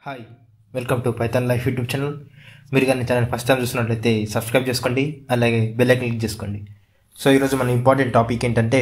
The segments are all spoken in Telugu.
hi welcome to Python life YouTube channel మీరు కానీ ఛానల్ ఫస్ట్ టైం చూస్తున్నట్లయితే సబ్స్క్రైబ్ చేసుకోండి అలాగే బెల్ ఐకన్ క్లిక్ చేసుకోండి సో ఈరోజు మన ఇంపార్టెంట్ టాపిక్ ఏంటంటే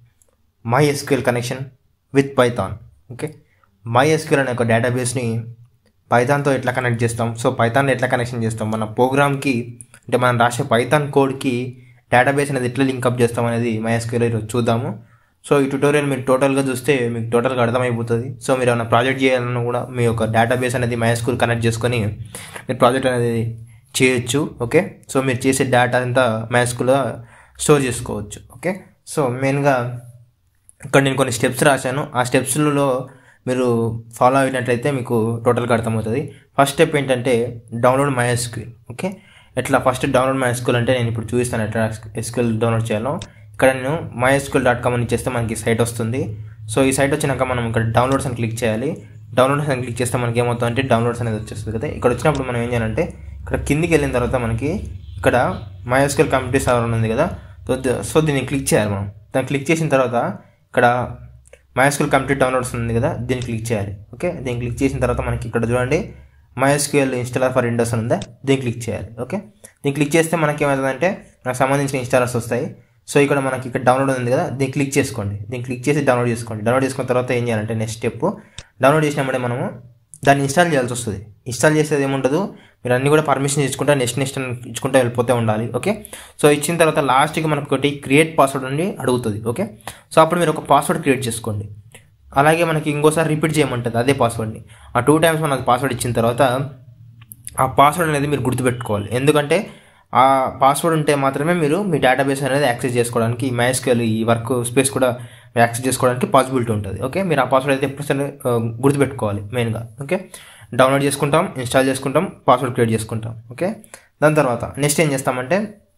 my S Q L connection with Python okay my S Q L అనే ఒక డేటాబేస్ని పైథాన్తో ఎట్లా కనెక్ట్ చేస్తాం సో పైథాన్ ఎట్లా కనెక్షన్ చేస్తాం మన ప్రోగ్రామ్కి అంటే మనం రాసే పైథాన్ కోడ్కి డేటాబేస్ అనేది ఎట్లా లింకప్ చేస్తాం అనేది మై ఎస్క్యూఎల్ ఈరోజు చూద్దాము సో ఈ ట్యూటోరియల్ మీరు టోటల్గా చూస్తే మీకు టోటల్గా అర్థమైపోతుంది సో మీరు ఏమైనా ప్రాజెక్ట్ చేయాలన్నా కూడా మీ యొక్క డేటాబేస్ అనేది మైస్కూల్ కనెక్ట్ చేసుకొని మీరు ప్రాజెక్ట్ అనేది చేయొచ్చు ఓకే సో మీరు చేసే డేటా అంతా మైస్కూల్లో స్టోర్ చేసుకోవచ్చు ఓకే సో మెయిన్గా ఇక్కడ నేను కొన్ని స్టెప్స్ రాశాను ఆ స్టెప్స్లలో మీరు ఫాలో అయినట్లయితే మీకు టోటల్గా అర్థమవుతుంది ఫస్ట్ స్టెప్ ఏంటంటే డౌన్లోడ్ మై ఎస్క్యూఎల్ ఓకే ఎట్లా ఫస్ట్ డౌన్లోడ్ మై ఎస్క్యూఎల్ అంటే నేను ఇప్పుడు చూపిస్తాను ఎట్లా ఎస్క్యూఎల్ డౌన్లోడ్ చేయాలో ఇక్కడ నేను మైఎస్క్యూఎల్ డాట్ కామ్ అని చేస్తే మనకి సైట్ వస్తుంది సో ఈ సైట్ వచ్చినాక మనం ఇక్కడ డౌన్లోడ్స్ అని క్లిక్ చేయాలి డౌన్లోడ్స్ అని క్లిక్ చేస్తే మనకి ఏమవుతుందంటే డౌన్లోడ్స్ అనేది వచ్చేస్తుంది కదా ఇక్కడ వచ్చినప్పుడు మనం ఏం చేయాలంటే ఇక్కడ కిందికి వెళ్ళిన తర్వాత మనకి ఇక్కడ మైఎస్క్యూఎల్ కంప్యూటర్ సర్వర్ ఉంది కదా సో ద- సో దీన్ని క్లిక్ చేయాలి మనం దాన్ని క్లిక్ చేసిన తర్వాత ఇక్కడ మైఎస్క్యూఎల్ కంప్లీట్ డౌన్లోడ్స్ ఉంది కదా దీన్ని క్లిక్ చేయాలి ఓకే దీన్ని క్లిక్ చేసిన తర్వాత మనకి ఇక్కడ చూడండి మైఎస్క్యూఎల్ ఇన్స్టాలర్ ఫర్ విండోస్ అని ఉందా దీన్ని క్లిక్ చేయాలి ఓకే దీన్ని క్లిక్ చేస్తే మనకి ఏమవుతుందంటే మనకు సంబంధించిన ఇన్స్టాలర్స్ వస్తాయి సో ఇక్కడ మనకి ఇక్కడ డౌన్లోడ్ ఉంది కదా దీన్ని క్లిక్ చేసుకోండి దీన్ని క్లిక్ చేసి డౌన్లోడ్ చేసుకోండి డౌన్లోడ్ చేసుకున్న తర్వాత ఏం చేయాలంటే నెక్స్ట్ స్టెప్ డౌన్లోడ్ చేసినప్పుడే మనము దాన్ని ఇన్స్టాల్ చేయాల్సి వస్తుంది ఇన్స్టాల్ చేసేది ఏముండదు మీరు అన్నీ కూడా పర్మిషన్ ఇచ్చుకుంటా నెక్స్ట్ నెక్స్ట్ అని ఇచ్చుకుంటూ వెళ్ళిపోతే ఉండాలి ఓకే సో ఇచ్చిన తర్వాత లాస్ట్కి మనకు ఒకటి క్రియేట్ పాస్వర్డ్ అని అడుగుతుంది ఓకే సో అప్పుడు మీరు ఒక పాస్వర్డ్ క్రియేట్ చేసుకోండి అలాగే మనకి ఇంకోసారి రిపీట్ చేయమంటుంది అదే పాస్వర్డ్ని ఆ టూ టైమ్స్ మనకు పాస్వర్డ్ ఇచ్చిన తర్వాత ఆ పాస్వర్డ్ అనేది మీరు గుర్తుపెట్టుకోవాలి ఎందుకంటే ఆ పాస్వర్డ్ ఉంటే మాత్రమే మీరు మీ డేటాబేస్ అనేది యాక్సెస్ చేసుకోవడానికి ఈ మైస్క్యూఎల్ ఈ వర్క్ స్పేస్ కూడా యాక్సెస్ చేసుకోవడానికి పాసిబిలిటీ ఉంటుంది ఓకే మీరు ఆ పాస్వర్డ్ అయితే ఎప్పుడు సరే ఆ, గుర్తుపెట్టుకోవాలి మెయిన్గా ఓకే డౌన్లోడ్ చేసుకుంటాం ఇన్స్టాల్ చేసుకుంటాం పాస్వర్డ్ క్రియేట్ చేసుకుంటాం ఓకే దాని తర్వాత నెక్స్ట్ ఏం చేస్తామంటే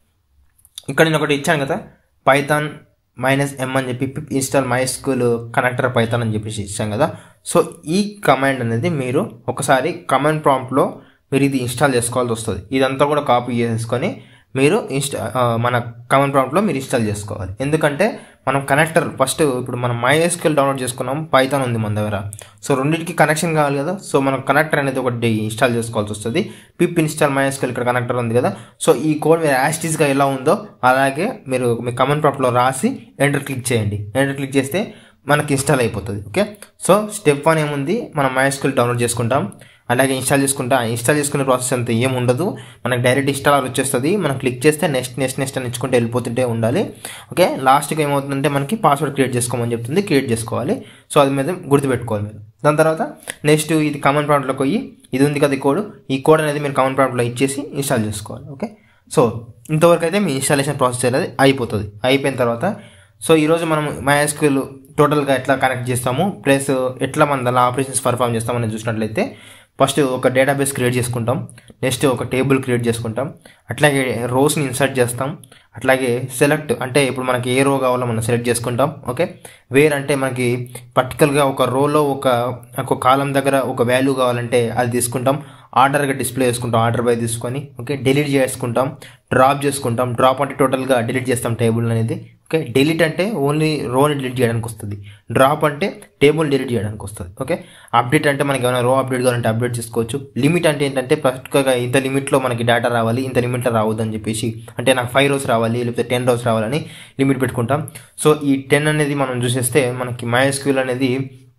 ఇక్కడ నేను ఒకటి ఇచ్చాను కదా పైథాన్ మైనస్ ఎం అని చెప్పి ఇన్స్టాల్ మైస్కూల్ కనెక్టర్ పైథాన్ అని చెప్పేసి ఇచ్చాం కదా సో ఈ కమాండ్ అనేది మీరు ఒకసారి కమాండ్ ప్రాంప్ట్లో మీరు ఇది ఇన్స్టాల్ చేసుకోవాల్సి వస్తుంది ఇదంతా కూడా కాపీ చేసుకొని మీరు ఇన్స్టా ఆ, మన కమాండ్ ప్రాంప్ట్లో మీరు ఇన్స్టాల్ చేసుకోవాలి ఎందుకంటే మనం కనెక్టర్ ఫస్ట్ ఇప్పుడు మనం మైఎస్క్యూఎల్ డౌన్లోడ్ చేసుకున్నాం పైథాన్ ఉంది మన దగ్గర సో రెండింటికి కనెక్షన్ కావాలి కదా సో మనం కనెక్టర్ అనేది ఒకటి ఇన్స్టాల్ చేసుకోవాల్సి వస్తుంది పిప్ ఇన్స్టాల్ మైఎస్క్యూఎల్ ఇక్కడ కనెక్టర్ ఉంది కదా సో ఈ కోడ్ మీరు యాస్టీస్గా ఎలా ఉందో అలాగే మీరు మీ కమెంట్ ప్రాప్లో రాసి ఎంటర్ క్లిక్ చేయండి ఎంటర్ క్లిక్ చేస్తే మనకి ఇన్స్టాల్ అయిపోతుంది ఓకే సో స్టెప్ వన్ ఏముంది మనం మైఎస్క్యూఎల్ డౌన్లోడ్ చేసుకుంటాం అలాగే ఇన్స్టాల్ చేసుకుంటా ఇన్స్టాల్ చేసుకునే ప్రాసెస్ అంత ఏం ఉండదు మనకు డైరెక్ట్ ఇన్స్టాల్ వచ్చేస్తుంది మనం క్లిక్ చేస్తే నెక్స్ట్ నెక్స్ట్ నెక్స్ట్ అని ఇచ్చుకుంటే వెళ్ళిపోతుంటే ఉండాలి ఓకే లాస్ట్కి ఏమవుతుందంటే మనకి పాస్వర్డ్ క్రియేట్ చేసుకోమని చెప్తుంది క్రియేట్ చేసుకోవాలి సో అది మీద గుర్తుపెట్టుకోవాలి మీరు దాని తర్వాత నెక్స్ట్ ఇది కామన్ ప్రాంప్ట్లోకి పోయి ఇది ఉంది కదా ఈ కోడ్ ఈ కోడ్ అనేది మీరు కామన్ ప్రాంప్ట్లో ఇచ్చేసి ఇన్స్టాల్ చేసుకోవాలి ఓకే సో ఇంతవరకు అయితే మీ ఇన్స్టాలేషన్ ప్రాసెస్ అనేది అయిపోతుంది అయిపోయిన తర్వాత సో ఈరోజు మనం మైఎస్క్యూఎల్ టోటల్గా ఎట్లా కనెక్ట్ చేస్తాము ప్లస్ ఎట్లా మన దాని ఆపరేషన్స్ పర్ఫామ్ చేస్తామని చూసినట్లయితే ఫస్ట్ ఒక డేటాబేస్ క్రియేట్ చేసుకుంటాం నెక్స్ట్ ఒక టేబుల్ క్రియేట్ చేసుకుంటాం అట్లాగే రోస్ని ఇన్సర్ట్ చేస్తాం అట్లాగే సెలెక్ట్ అంటే ఇప్పుడు మనకి ఏ రో కావాలో మనం సెలెక్ట్ చేసుకుంటాం ఓకే వేర్ అంటే మనకి పర్టికులర్గా ఒక రోలో ఒక ఒక కాలం దగ్గర ఒక వాల్యూ కావాలంటే అది తీసుకుంటాం ఆర్డర్గా డిస్ప్లే చేసుకుంటాం ఆర్డర్ బై తీసుకొని ఓకే డిలీట్ చేసుకుంటాం డ్రాప్ చేసుకుంటాం డ్రాప్ అంటే టోటల్గా డిలీట్ చేస్తాం టేబుల్ అనేది ఓకే డిలీట్ అంటే ఓన్లీ రోని డిలీట్ చేయడానికి వస్తుంది డ్రాప్ అంటే టేబుల్ డిలీట్ చేయడానికి వస్తుంది ఓకే అప్డేట్ అంటే మనకి ఏమైనా రో అప్డేట్ కావాలంటే అప్డేట్ చేసుకోవచ్చు లిమిట్ అంటే ఏంటంటే పర్టికులర్గా ఇంత లిమిట్లో మనకి డేటా రావాలి ఇంత లిమిట్లో రావద్దు అని చెప్పేసి అంటే నాకు ఫైవ్ రోస్ రావాలి లేకపోతే టెన్ రోస్ రావాలని లిమిట్ పెట్టుకుంటాం సో ఈ టెన్ అనేది మనం చూసేస్తే మనకి మైఎస్క్యూల్ అనేది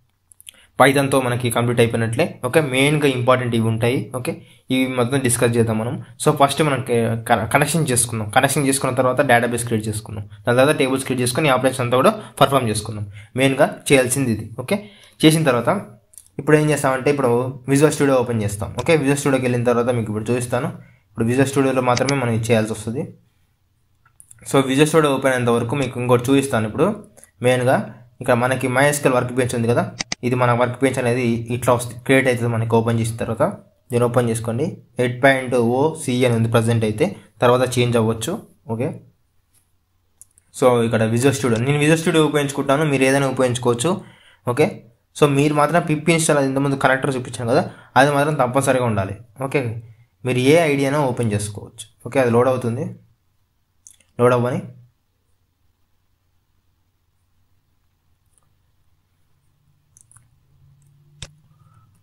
పైథాన్తో మనకి కంప్లీట్ అయిపోయినట్లే ఓకే మెయిన్గా ఇంపార్టెంట్ ఇవి ఉంటాయి ఓకే ఇవి మొత్తం డిస్కస్ చేద్దాం మనం సో ఫస్ట్ మనం కనెక్షన్ చేసుకుందాం కనెక్షన్ చేసుకున్న తర్వాత డేటాబేస్ క్రియేట్ చేసుకుందాం దాని తర్వాత టేబుల్స్ క్రియేట్ చేసుకుని ఆపరేషన్ అంతా కూడా పర్ఫామ్ చేసుకుందాం మెయిన్గా చేయాల్సింది ఇది ఓకే చేసిన తర్వాత ఇప్పుడు ఏం చేస్తామంటే ఇప్పుడు విజువల్ స్టూడియో ఓపెన్ చేస్తాం ఓకే విజువల్ స్టూడియోకి వెళ్ళిన తర్వాత మీకు ఇప్పుడు చూపిస్తాను ఇప్పుడు విజువల్ స్టూడియోలో మాత్రమే మనం ఇది చేయాల్సి వస్తుంది సో విజువల్ స్టూడియో ఓపెన్ అయ్యేంత వరకు మీకు ఇంకోటి చూపిస్తాను ఇప్పుడు మెయిన్గా ఇక్కడ మనకి మైఎస్కల్ వర్క్ బెంచ్ ఉంది కదా ఇది మన వర్క్ బెంచ్ అనేది ఇట్లా వస్తుంది క్రియేట్ అవుతుంది మనకి ఓపెన్ చేసిన తర్వాత దీన్ని ఓపెన్ చేసుకోండి ఎయిట్ పాయింట్ ఓ సి అని ఉంది ప్రజెంట్ అయితే తర్వాత చేంజ్ అవ్వచ్చు ఓకే సో ఇక్కడ విజువల్ స్టూడియో నేను విజువల్ స్టూడియో ఉపయోగించుకుంటాను మీరు ఏదైనా ఉపయోగించుకోవచ్చు ఓకే సో మీరు మాత్రం పిప్ ఇన్స్టాల్ అది ఇంతకుముందు కనెక్టర్ చూపించాను కదా అది మాత్రం తప్పనిసరిగా ఉండాలి ఓకే మీరు ఏ ఐడియానో ఓపెన్ చేసుకోవచ్చు ఓకే అది లోడ్ అవుతుంది లోడ్ అవ్వని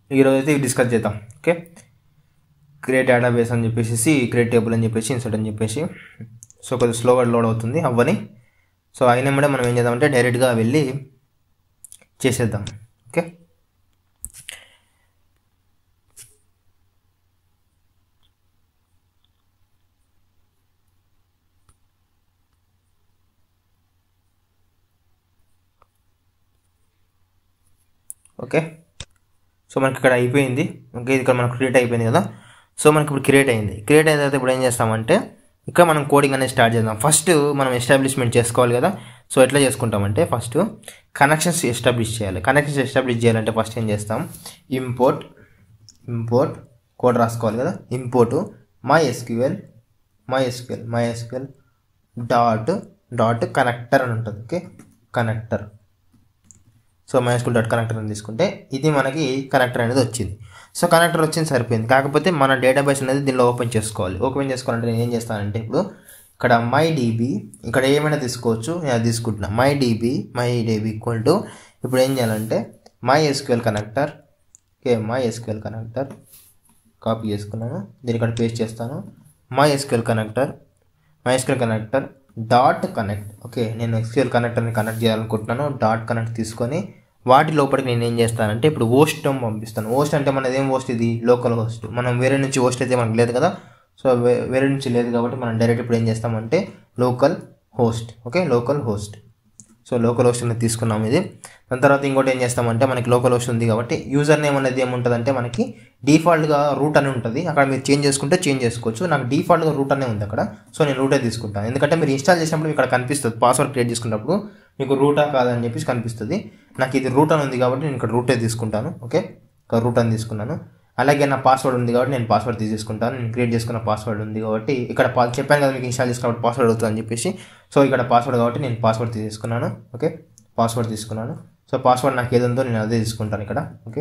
ఈరోజు అయితే ఇవి డిస్కస్ చేద్దాం ఓకే క్రియేట్ డేటాబేస్ అని చెప్పేసి క్రియేట్ టేబుల్ అని చెప్పేసి ఇన్సర్ట్ అని చెప్పేసి సో కొద్దిగా స్లోగా లోడ్ అవుతుంది అవ్వని సో అయినా కూడా మనం ఏం చేద్దామంటే డైరెక్ట్గా వెళ్ళి చేసేద్దాం ఓకే ఓకే సో మనకి ఇక్కడ అయిపోయింది ఓకే ఇది ఇక్కడ మనకు క్రియేట్ అయిపోయింది కదా సో మనకి ఇప్పుడు క్రియేట్ అయింది క్రియేట్ అయిన తర్వాత ఇప్పుడు ఏం చేస్తామంటే ఇక్కడ మనం కోడింగ్ అనేది స్టార్ట్ చేద్దాం ఫస్ట్ మనం ఎస్టాబ్లిష్మెంట్ చేసుకోవాలి కదా సో ఎట్లా చేసుకుంటామంటే ఫస్ట్ కనెక్షన్స్ ఎస్టాబ్లిష్ చేయాలి కనెక్షన్స్ ఎస్టాబ్లిష్ చేయాలంటే ఫస్ట్ ఏం చేస్తాం ఇంపోర్ట్ ఇంపోర్ట్ కోడ్ రాసుకోవాలి కదా import my SQL my SQL my SQL dot dot connector అని ఉంటుంది okay connector so my SQL dot connector అని తీసుకుంటే ఇది మనకి కనెక్టర్ అనేది వచ్చింది సో కనెక్టర్ వచ్చింది సరిపోయింది కాకపోతే మన డేటాబేస్ అనేది దీనిలో ఓపెన్ చేసుకోవాలి ఓపెన్ చేసుకోవాలంటే నేను ఏం చేస్తానంటే ఇప్పుడు ఇక్కడ మై డీబీ ఇక్కడ ఏమైనా తీసుకోవచ్చు నేను అది తీసుకుంటున్నా my DB my DB equal to ఇప్పుడు ఏం చేయాలంటే my SQL connector okay my SQL connector copy చేసుకున్నాను దీని ఇక్కడ పేస్ట్ చేస్తాను my SQL connector my SQL connector dot connect okay నేను ఎస్క్యూఎల్ కనెక్టర్ని కనెక్ట్ చేయాలనుకుంటున్నాను డాట్ కనెక్ట్ తీసుకొని వాటి లోపలికి నేను ఏం చేస్తానంటే ఇప్పుడు హోస్ట్ పంపిస్తాను హోస్ట్ అంటే మనది ఏం హోస్ట్ ఇది లోకల్ హోస్ట్ మనం వేరే నుంచి హోస్ట్ అయితే మనకు లేదు కదా సో వేరే నుంచి లేదు కాబట్టి మనం డైరెక్ట్ ఇప్పుడు ఏం చేస్తామంటే local host okay local host so local host అనేది తీసుకున్నాం ఇది దాని తర్వాత ఇంకోటి ఏం చేస్తామంటే మనకి లోకల్ హోస్ట్ ఉంది కాబట్టి యూజర్ నేమ్ అనేది ఏముంటుందంటే మనకి డిఫాల్ట్గా రూట్ అని ఉంటుంది అక్కడ మీరు చేంజ్ చేసుకుంటే చేంజ్ చేసుకోవచ్చు నాకు డిఫాల్ట్గా రూట్ అనే ఉంది అక్కడ సో నేను రూటే తీసుకుంటాను ఎందుకంటే మీరు ఇన్స్టాల్ చేసినప్పుడు ఇక్కడ కనిపిస్తుంది పాస్వర్డ్ క్రియేట్ చేసుకున్నప్పుడు మీకు రూటా కాదని చెప్పేసి కనిపిస్తుంది నాకు ఇది రూట్ అని ఉంది కాబట్టి నేను ఇక్కడ రూటే తీసుకుంటాను ఓకే ఇక్కడ రూట్ అని తీసుకున్నాను అలాగే నా పాస్వర్డ్ ఉంది కాబట్టి నేను పాస్వర్డ్ తీసేసుకుంటాను నేను క్రియేట్ చేసుకున్న పాస్వర్డ్ ఉంది కాబట్టి ఇక్కడ పా చెప్పాను కదా మీకు ఇన్స్టాల్ చేసుకున్నప్పుడు పాస్వర్డ్ అవుతుంది అని చెప్పేసి సో ఇక్కడ పాస్వర్డ్ కాబట్టి నేను పాస్వర్డ్ తీసేసుకున్నాను ఓకే పాస్వర్డ్ తీసుకున్నాను సో పాస్వర్డ్ నాకు ఏది ఉందో నేను అదే తీసుకుంటాను ఇక్కడ ఓకే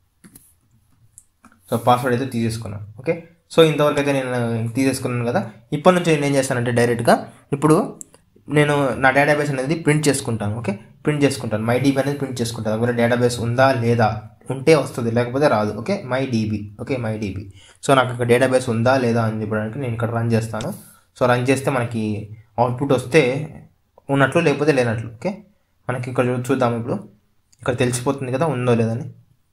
సో పాస్వర్డ్ అయితే తీసేసుకున్నాను ఓకే సో ఇంతవరకు అయితే నేను తీసేసుకున్నాను కదా ఇప్పటి నుంచి నేను ఏం చేస్తానంటే డైరెక్ట్గా ఇప్పుడు నేను నా డేటాబేస్ అనేది ప్రింట్ చేసుకుంటాను ఓకే ప్రింట్ చేసుకుంటాను మై డీబీ అనేది ప్రింట్ చేసుకుంటాను ఒకవేళ డేటాబేస్ ఉందా లేదా ఉంటే వస్తుంది లేకపోతే రాదు okay my DB okay my DB so నాకు ఇక్కడ డేటాబేస్ ఉందా లేదా అని చెప్పడానికి నేను ఇక్కడ రన్ చేస్తాను సో రన్ చేస్తే మనకి అవుట్పుట్ వస్తే ఉన్నట్లు లేకపోతే లేనట్లు ఓకే మనకి ఇక్కడ చూద్దాం ఇప్పుడు ఇక్కడ తెలిసిపోతుంది కదా ఉందో లేదని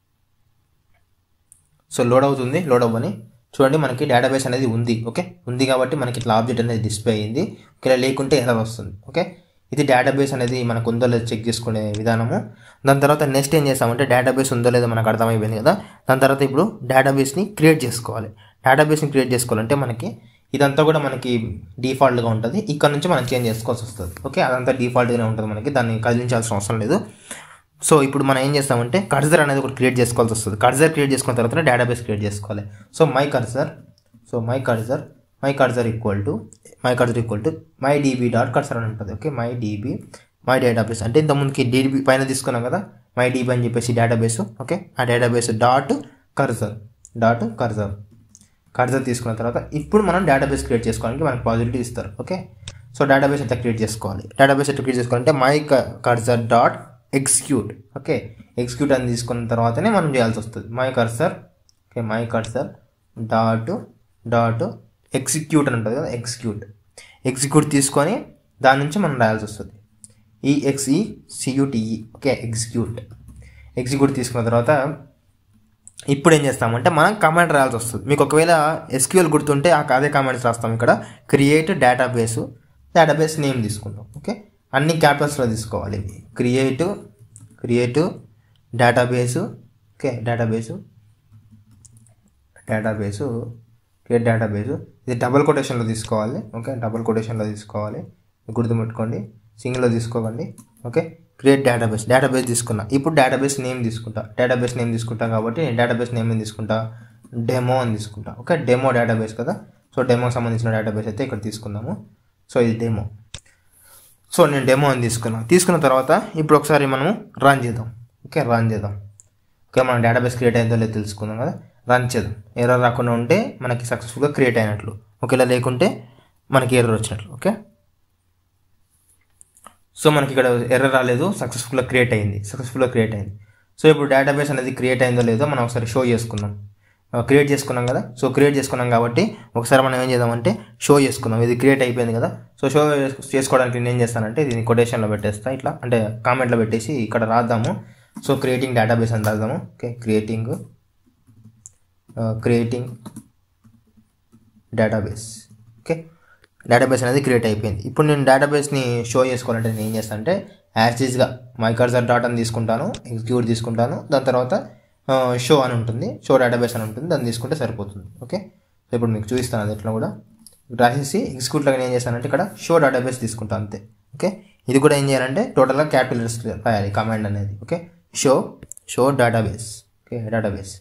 సో లోడ్ అవుతుంది లోడ్ అవ్వని చూడండి మనకి డేటాబేస్ అనేది ఉంది ఓకే ఉంది కాబట్టి మనకి ఇట్లా ఆబ్జెక్ట్ అనేది డిస్ప్లే అయ్యింది ఇలా లేకుంటే ఎర్రర్ వస్తుంది ఓకే ఇది డేటాబేస్ అనేది మనకు ఉందో లేదో చెక్ చేసుకునే విధానము దాని తర్వాత నెక్స్ట్ ఏం చేస్తామంటే డేటాబేస్ ఉందో లేదో మనకు అర్థమైపోయింది కదా దాని తర్వాత ఇప్పుడు డేటాబేస్ని క్రియేట్ చేసుకోవాలి డేటాబేస్ని క్రియేట్ చేసుకోవాలంటే మనకి ఇదంతా కూడా మనకి డిఫాల్ట్గా ఉంటుంది ఇక్కడ నుంచి మనం చేంజ్ చేసుకోవాల్సి వస్తుంది ఓకే అదంతా డిఫాల్ట్గానే ఉంటుంది మనకి దాన్ని కదిలించాల్సిన అవసరం లేదు సో ఇప్పుడు మనం ఏం చేస్తామంటే కర్జర్ అనేది ఒకటి క్రియేట్ చేసుకోవాల్సి వస్తుంది కర్జర్ క్రియేట్ చేసుకున్న తర్వాత డేటాబేస్ క్రియేట్ చేసుకోవాలి so my cursor so my cursor my cursor equal to my cursor equal to my DB dot cursor అని ఉంటుంది okay my DB my database అంటే ఇంతకుముందుకి డీబీ పైన తీసుకున్నాం కదా మై డీబీ అని చెప్పేసి డేటాబేస్ ఓకే ఆ database dot cursor dot cursor cursor తీసుకున్న తర్వాత ఇప్పుడు మనం డేటాబేస్ క్రియేట్ చేసుకోవడానికి మనకు పాజిటివిటీ ఇస్తారు ఓకే సో డేటాబేస్ ఎట్లా క్రియేట్ చేసుకోవాలి డేటాబేస్ ఎట్లా క్రియేట్ చేసుకోవాలంటే my cursor dot execute okay execute అని తీసుకున్న తర్వాతనే మనం చేయాల్సి వస్తుంది my cursor okay my cursor dot dot execute అని ఉంటుంది కదా ఎగ్జిక్యూట్ ఎగ్జిక్యూట్ తీసుకొని దాని నుంచి మనం రాయాల్సి వస్తుంది E X E C U T E okay execute execute తీసుకున్న తర్వాత ఇప్పుడు ఏం చేస్తామంటే మనం కమాండ్ రాయాల్సి వస్తుంది మీకు ఒకవేళ ఎస్క్యూఎల్ గుర్తుంటే ఆ అదే కమాండ్స్ రాస్తాం ఇక్కడ క్రియేట్ డేటాబేసు డేటాబేస్ నేమ్ తీసుకుంటాం ఓకే అన్ని క్యాపిటల్స్లో తీసుకోవాలి create create database okay database database create database ఇది డబుల్ కొటేషన్లో తీసుకోవాలి ఓకే డబుల్ కొటేషన్లో తీసుకోవాలి గుర్తుపెట్టుకోండి సింగిల్లో తీసుకోకండి ఓకే క్రియేట్ డేటాబేస్ డేటాబేస్ తీసుకున్నా ఇప్పుడు డేటాబేస్ నేమ్ తీసుకుంటా డేటాబేస్ నేమ్ తీసుకుంటా కాబట్టి నేను డేటాబేస్ నేమ్ తీసుకుంటా డెమో అని తీసుకుంటా ఓకే డెమో డేటాబేస్ కదా సో డెమోకి సంబంధించిన డేటాబేస్ అయితే ఇక్కడ తీసుకుందాము సో ఇది డెమో సో నేను డెమో అని తీసుకున్నాను తీసుకున్న తర్వాత ఇప్పుడు ఒకసారి మనము రన్ చేద్దాం ఓకే రన్ చేద్దాం ఓకే మన డేటాబేస్ క్రియేట్ అయిందో లేదో తెలుసుకుందాం కదా రన్ చేద్దాం ఎర్రర్ రాకుండా ఉంటే మనకి సక్సెస్ఫుల్గా క్రియేట్ అయినట్లు ఒకవేళ లేకుంటే మనకి ఎర్రర్ వచ్చినట్లు ఓకే సో మనకి ఇక్కడ ఎర్రర్ రాలేదు సక్సెస్ఫుల్గా క్రియేట్ అయింది సక్సెస్ఫుల్గా క్రియేట్ అయింది సో ఇప్పుడు డేటాబేస్ అనేది క్రియేట్ అయిందో లేదో మనం ఒకసారి షో చేసుకుందాం క్రియేట్ చేసుకున్నాం కదా సో క్రియేట్ చేసుకున్నాం కాబట్టి ఒకసారి మనం ఏం చేద్దామంటే షో చేసుకుందాం ఇది క్రియేట్ అయిపోయింది కదా సో షో చేసుకోవడానికి నేను ఏం చేస్తానంటే దీన్ని కొటేషన్లో పెట్టేస్తా ఇట్లా అంటే కామెంట్లో పెట్టేసి ఇక్కడ రాద్దాము సో క్రియేటింగ్ డేటాబేస్ అని రాద్దాము okay creating creating database okay database అనేది క్రియేట్ అయిపోయింది ఇప్పుడు నేను డేటాబేస్ని షో చేసుకోవాలంటే నేను ఏం చేస్తాను అంటే యాక్సిస్గా మై కర్సర్ డాట్ అని తీసుకుంటాను ఎగ్జిక్యూట్ తీసుకుంటాను దాని తర్వాత షో అని ఉంటుంది షో డేటాబేస్ అని ఉంటుంది దాన్ని తీసుకుంటే సరిపోతుంది ఓకే సో ఇప్పుడు మీకు చూపిస్తాను అది ఎట్లా కూడా రాసేసి ఎగ్జిక్యూట్లో నేను ఏం చేస్తానంటే ఇక్కడ షో డేటాబేస్ తీసుకుంటాను అంతే ఓకే ఇది కూడా ఏం చేయాలంటే టోటల్గా క్యాపిటల్స్ రాయాలి కమాండ్ అనేది okay show show database okay database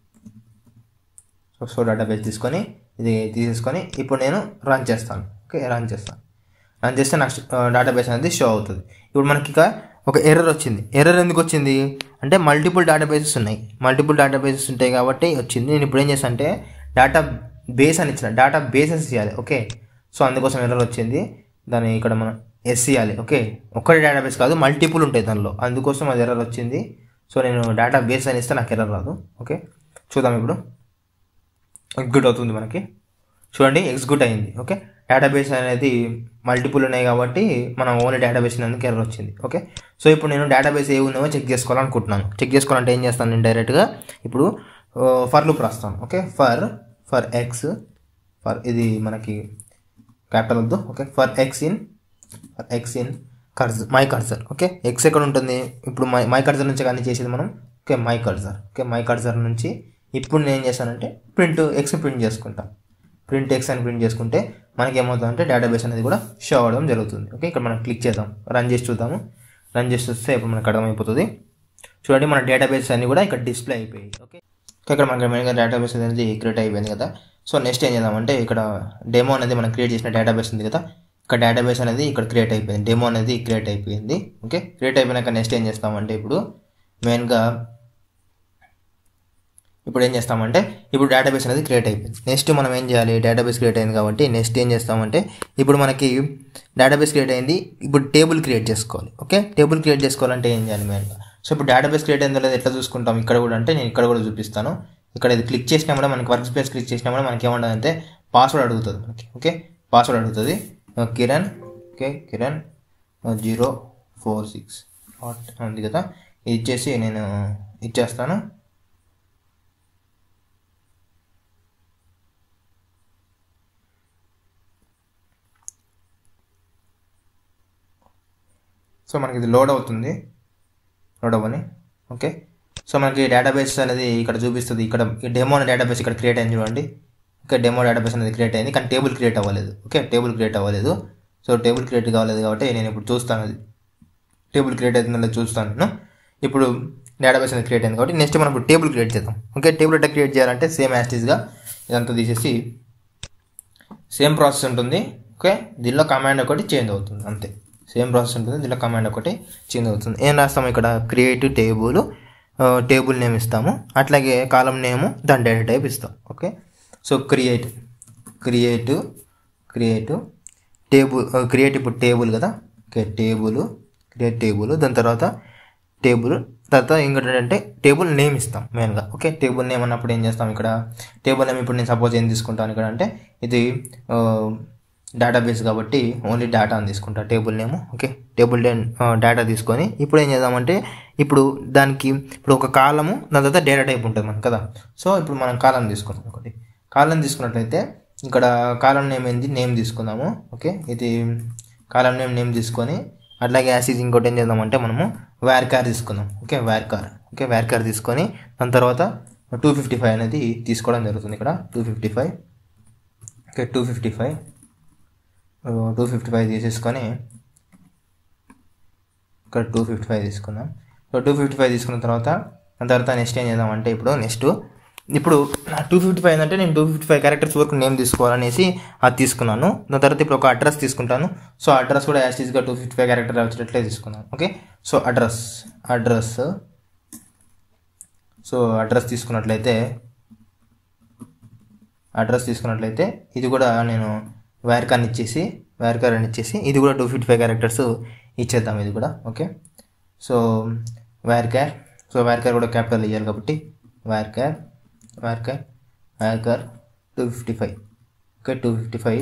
so so database తీసుకొని ఇది తీసేసుకొని ఇప్పుడు నేను రన్ చేస్తాను ఓకే రన్ చేస్తాను రన్ చేస్తే నాకు డేటాబేస్ అనేది షో అవుతుంది ఇప్పుడు మనకి ఇక ఒక ఎర్రర్ వచ్చింది ఎర్రర్ ఎందుకు వచ్చింది అంటే మల్టిపుల్ డేటాబేసెస్ ఉన్నాయి మల్టిపుల్ డేటాబేసెస్ ఉంటాయి కాబట్టి వచ్చింది నేను ఇప్పుడు ఏం చేస్తాను అంటే డేటా బేస్ అని ఇచ్చిన డేటా బేసెస్ ఇవ్వాలి ఓకే సో అందుకోసం ఎర్రర్ వచ్చింది దాన్ని ఇక్కడ మనం ఎస్ ఇవ్వాలి ఓకే ఒక్కటి డేటాబేస్ కాదు మల్టిపుల్ ఉంటాయి దానిలో అందుకోసం అది ఎర్రర్ వచ్చింది సో నేను డేటా బేస్ అని ఇస్తే నాకు ఎర్రర్ రాదు ఓకే చూద్దాం ఇప్పుడు ఎగ్జిక్యూట్ అవుతుంది మనకి చూడండి ఎగ్జిక్యూట్ అయింది ఓకే డేటాబేస్ అనేది మల్టిపుల్ ఉన్నాయి కాబట్టి మనం ఓన్లీ డేటాబేస్ అందుకు ఎర్రర్ వచ్చింది ఓకే సో ఇప్పుడు నేను డేటాబేస్ ఏ ఉన్నాయో చెక్ చేసుకోవాలనుకుంటున్నాను చెక్ చేసుకోవాలంటే ఏం చేస్తాను నేను డైరెక్ట్గా ఇప్పుడు ఫర్ లూప్ రాస్తాను okay for for X for ఇది మనకి క్యాపిటల్ వద్దు okay for X in for X in cursor my cursor okay X ఎక్కడ ఉంటుంది ఇప్పుడు మై మై కర్జర్ నుంచి కానీ చేసేది మనం okay my cursor okay my cursor నుంచి ఇప్పుడు నేను ఏం చేస్తానంటే ప్రింట్ ఎక్స్ ప్రింట్ చేసుకుంటాం ప్రింట్ ఎక్స్ అని ప్రింట్ చేసుకుంటే మనకి ఏమవుతుందంటే డేటాబేస్ అనేది కూడా షో అవ్వడం జరుగుతుంది ఓకే ఇక్కడ మనం క్లిక్ చేద్దాం రన్ చేసి చూద్దాము రన్ చేసి చూస్తే ఇప్పుడు మనకు అర్థమైపోతుంది చూడండి మన డేటాబేస్ అన్ని కూడా ఇక్కడ డిస్ప్లే అయిపోయాయి ఓకే ఇక్కడ మనకి మెయిన్గా డేటాబేస్ అనేది క్రియేట్ అయిపోయింది కదా సో నెక్స్ట్ ఏం చేద్దామంటే ఇక్కడ డెమో అనేది మనం క్రియేట్ చేసిన డేటాబేస్ ఉంది కదా ఇక్కడ డేటాబేస్ అనేది ఇక్కడ క్రియేట్ అయిపోయింది డెమో అనేది క్రియేట్ అయిపోయింది ఓకే క్రియేట్ అయిపోయినాక నెక్స్ట్ ఏం చేస్తామంటే ఇప్పుడు మెయిన్గా ఇప్పుడు ఏం చేస్తామంటే ఇప్పుడు డేటాబేస్ అనేది క్రియేట్ అయిపోయింది నెక్స్ట్ మనం ఏం చేయాలి డేటాబేస్ క్రియేట్ అయింది కాబట్టి నెక్స్ట్ ఏం చేస్తామంటే ఇప్పుడు మనకి డేటాబేస్ క్రియేట్ అయింది ఇప్పుడు టేబుల్ క్రియేట్ చేసుకోవాలి ఓకే టేబుల్ క్రియేట్ చేసుకోవాలంటే ఏం చేయాలి మెయిన్గా సో ఇప్పుడు డేటాబేస్ క్రియేట్ అయిందో లేదా ఎట్లా చూసుకుంటాం ఇక్కడ కూడా అంటే నేను ఇక్కడ కూడా చూపిస్తాను ఇక్కడ ఇది క్లిక్ చేసినా కూడా మనకి వర్క్ స్పేస్ క్లిక్ చేసినా కూడా మనకి ఏమంటుందంటే పాస్వర్డ్ అడుగుతుంది మనకి ఓకే పాస్వర్డ్ అడుగుతుంది Kiran okay Kiran zero four six ఉంది కదా ఇది ఇచ్చేసి నేను ఇచ్చేస్తాను సో మనకి ఇది లోడ్ అవుతుంది లోడ్ అవ్వని ఓకే సో మనకి డేటాబేస్ అనేది ఇక్కడ చూపిస్తుంది ఇక్కడ డెమో అనే డేటాబేస్ ఇక్కడ క్రియేట్ అయింది చూడండి ఇక్కడ డెమో డేటాబేస్ అనేది క్రియేట్ అయింది కానీ టేబుల్ క్రియేట్ అవ్వలేదు ఓకే టేబుల్ క్రియేట్ అవ్వలేదు సో టేబుల్ క్రియేట్ కావలేదు కాబట్టి నేను ఇప్పుడు చూస్తాను అది టేబుల్ క్రియేట్ అవుతుందో చూస్తాను నేను ఇప్పుడు డేటాబేస్ అనేది క్రియేట్ అయింది కాబట్టి నెక్స్ట్ మనం ఇప్పుడు టేబుల్ క్రియేట్ చేద్దాం ఓకే టేబుల్ ఎట్లా క్రియేట్ చేయాలంటే సేమ్ యాస్టీస్గా ఇదంతా తీసేసి సేమ్ ప్రాసెస్ ఉంటుంది ఓకే దీనిలో కమాండ్ ఒకటి చేంజ్ అవుతుంది అంతే సేమ్ ప్రాసెస్ ఉంటుంది దీనిలో కమాండ్ ఒకటి చేంజ్ అవుతుంది ఏం రాస్తాము ఇక్కడ క్రియేట్ టేబుల్ టేబుల్ నేమ్ ఇస్తాము అట్లాగే కాలం నేము దాని డేటా టైప్ ఇస్తాం okay so create create create table create ఇప్పుడు టేబుల్ కదా ఓకే టేబుల్ క్రియేట్ టేబుల్ దాని తర్వాత టేబుల్ తర్వాత ఇంకోటి ఏంటంటే టేబుల్ నేమ్ ఇస్తాం మెయిన్గా ఓకే టేబుల్ నేమ్ అన్నప్పుడు ఏం చేస్తాం ఇక్కడ టేబుల్ నేమ్ ఇప్పుడు నేను సపోజ్ ఏం తీసుకుంటాను ఇక్కడ అంటే ఇది డేటాబేస్ కాబట్టి ఓన్లీ డేటా అని తీసుకుంటా table name okay table data తీసుకొని ఇప్పుడు ఏం చేద్దామంటే ఇప్పుడు దానికి ఇప్పుడు ఒక కాలము దాని తర్వాత డేటా టైప్ ఉంటుంది మనకు కదా సో ఇప్పుడు మనం కాలం తీసుకున్నాం ఒకటి కాలం తీసుకున్నట్లయితే ఇక్కడ కాలం నేమ్ ఏంది నేమ్ తీసుకుందాము ఓకే ఇది కాలం నేమ్ నేమ్ తీసుకొని అట్లాగే యాసిడ్ ఇంకోటి ఏం చేద్దామంటే మనము వ్యార్ కార్ తీసుకుందాం okay varchar okay varchar తీసుకొని దాని తర్వాత టూ ఫిఫ్టీ ఫైవ్ అనేది తీసుకోవడం జరుగుతుంది ఇక్కడ two fifty five okay two fifty five two fifty five తీసేసుకొని ఇక్కడ టూ ఫిఫ్టీ ఫైవ్ తీసుకుందాం సో టూ ఫిఫ్టీ ఫైవ్ తీసుకున్న తర్వాత దాని తర్వాత నెక్స్ట్ ఏం చేద్దామంటే ఇప్పుడు నెక్స్ట్ ఇప్పుడు టూ ఫిఫ్టీ ఫైవ్ అంటే నేను టూ ఫిఫ్టీ ఫైవ్ క్యారెక్టర్స్ వరకు నేమ్ తీసుకోవాలనేసి అది తీసుకున్నాను దాని తర్వాత ఇప్పుడు ఒక అడ్రస్ తీసుకుంటాను సో అడ్రస్ కూడా యాస్టీస్గా టూ ఫిఫ్టీ ఫైవ్ క్యారెక్టర్ వచ్చేటట్లే తీసుకున్నాను okay so address address so address తీసుకున్నట్లయితే అడ్రస్ తీసుకున్నట్లయితే ఇది కూడా నేను వైర్కాన్ ఇచ్చేసి వైర్కార్ అని ఇచ్చేసి ఇది కూడా టూ ఫిఫ్టీ ఫైవ్ క్యారెక్టర్స్ ఇచ్చేద్దాం ఇది కూడా okay so varchar so varchar కూడా క్యాపిటల్ ఇవ్వాలి కాబట్టి varchar varchar varchar two fifty five okay two fifty five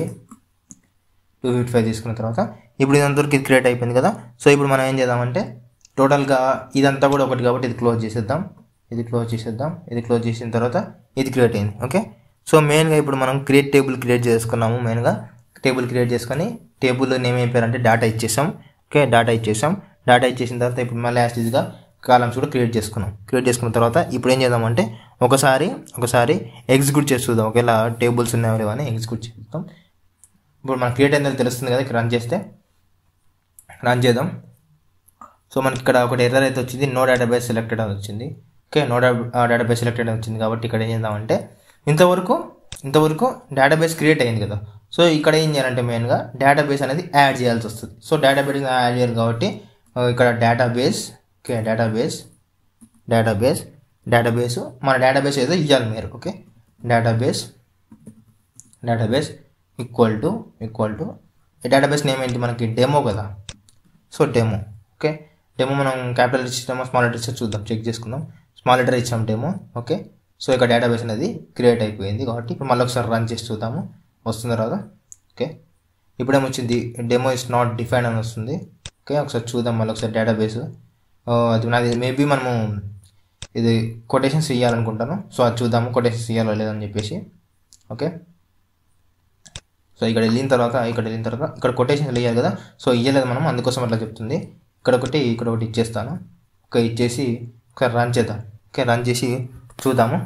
two fifty five తీసుకున్న తర్వాత ఇప్పుడు ఇదంతవరకు ఇది క్రియేట్ అయిపోయింది కదా సో ఇప్పుడు మనం ఏం చేద్దామంటే టోటల్గా ఇదంతా కూడా ఒకటి కాబట్టి ఇది క్లోజ్ చేసేద్దాం ఇది క్లోజ్ చేసేద్దాం ఇది క్లోజ్ చేసిన తర్వాత ఇది క్రియేట్ అయింది ఓకే సో మెయిన్గా ఇప్పుడు మనం క్రియేట్ టేబుల్ క్రియేట్ చేసుకున్నాము మెయిన్గా టేబుల్ క్రియేట్ చేసుకొని టేబుల్ నేమ్ ఏం పేరు అంటే డేటా ఇచ్చేసాం ఓకే డేటా ఇచ్చేసాం డేటా ఇచ్చేసిన తర్వాత ఇప్పుడు మళ్ళీ యాస్టీజ్గా కాలమ్స్ కూడా క్రియేట్ చేసుకున్నాం క్రియేట్ చేసుకున్న తర్వాత ఇప్పుడు ఏం చేద్దామంటే ఒకసారి ఒకసారి ఎగ్జిక్యూట్ చేసి చూద్దాం ఒకవేళ టేబుల్స్ ఉన్నాయో లేవో అని ఎగ్జిక్యూట్ చేద్దాం ఇప్పుడు మనకి క్రియేట్ అయిందో తెలుస్తుంది కదా ఇక్కడ రన్ చేస్తే రన్ చేద్దాం సో మనకి ఇక్కడ ఒకటి ఎర్రర్ అయితే వచ్చింది నో డేటాబేస్ సెలెక్టెడ్ అని వచ్చింది ఓకే నో డేటాబేస్ సెలెక్టెడ్ అని వచ్చింది కాబట్టి ఇక్కడ ఏం చేద్దామంటే ఇంతవరకు ఇంతవరకు డేటాబేస్ క్రియేట్ అయింది కదా సో ఇక్కడ ఏం చేయాలంటే మెయిన్గా డేటాబేస్ అనేది యాడ్ చేయాల్సి వస్తుంది సో డేటాబేస్ యాడ్ చేయాలి కాబట్టి ఆ, ఇక్కడ database okay database database database మన డేటాబేస్ ఏదో ఇవ్వాలి మీరు okay database database equal to equal to ఈ డేటాబేస్ నేమ్ ఏంటి మనకి డెమో కదా సో డెమో ఓకే డెమో మనం క్యాపిటల్ ఇచ్చామో స్మాల్ లెటర్ ఇచ్చా చూద్దాం చెక్ చేసుకుందాం స్మాల్ లెటర్ ఇచ్చాం డెమో ఓకే సో ఇక్కడ డేటాబేస్ అనేది క్రియేట్ అయిపోయింది కాబట్టి ఇప్పుడు మళ్ళీ ఒకసారి రన్ చేసి చూద్దాము వస్తుందా రాదా ఓకే ఇప్పుడేమొచ్చింది డెమో ఇస్ నాట్ డిఫైన్ అని వస్తుంది ఓకే ఒకసారి చూద్దాం మళ్ళీ ఒకసారి డేటాబేస్ అది నాది మేబీ మనము ఇది కొటేషన్స్ ఇవ్వాలనుకుంటాను సో అది చూద్దాము కొటేషన్స్ ఇవ్వాలో లేదని చెప్పేసి ఓకే సో ఇక్కడ వెళ్ళిన తర్వాత ఇక్కడ వెళ్ళిన తర్వాత ఇక్కడ కొటేషన్స్ వేయాలి కదా సో ఇవ్వలేదు మనం అందుకోసం అట్లా చెప్తుంది ఇక్కడ ఒకటి ఇక్కడ ఒకటి ఇచ్చేస్తాను ఓకే ఇచ్చేసి ఒకసారి రన్ చేద్దాం ఓకే రన్ చేసి చూద్దాము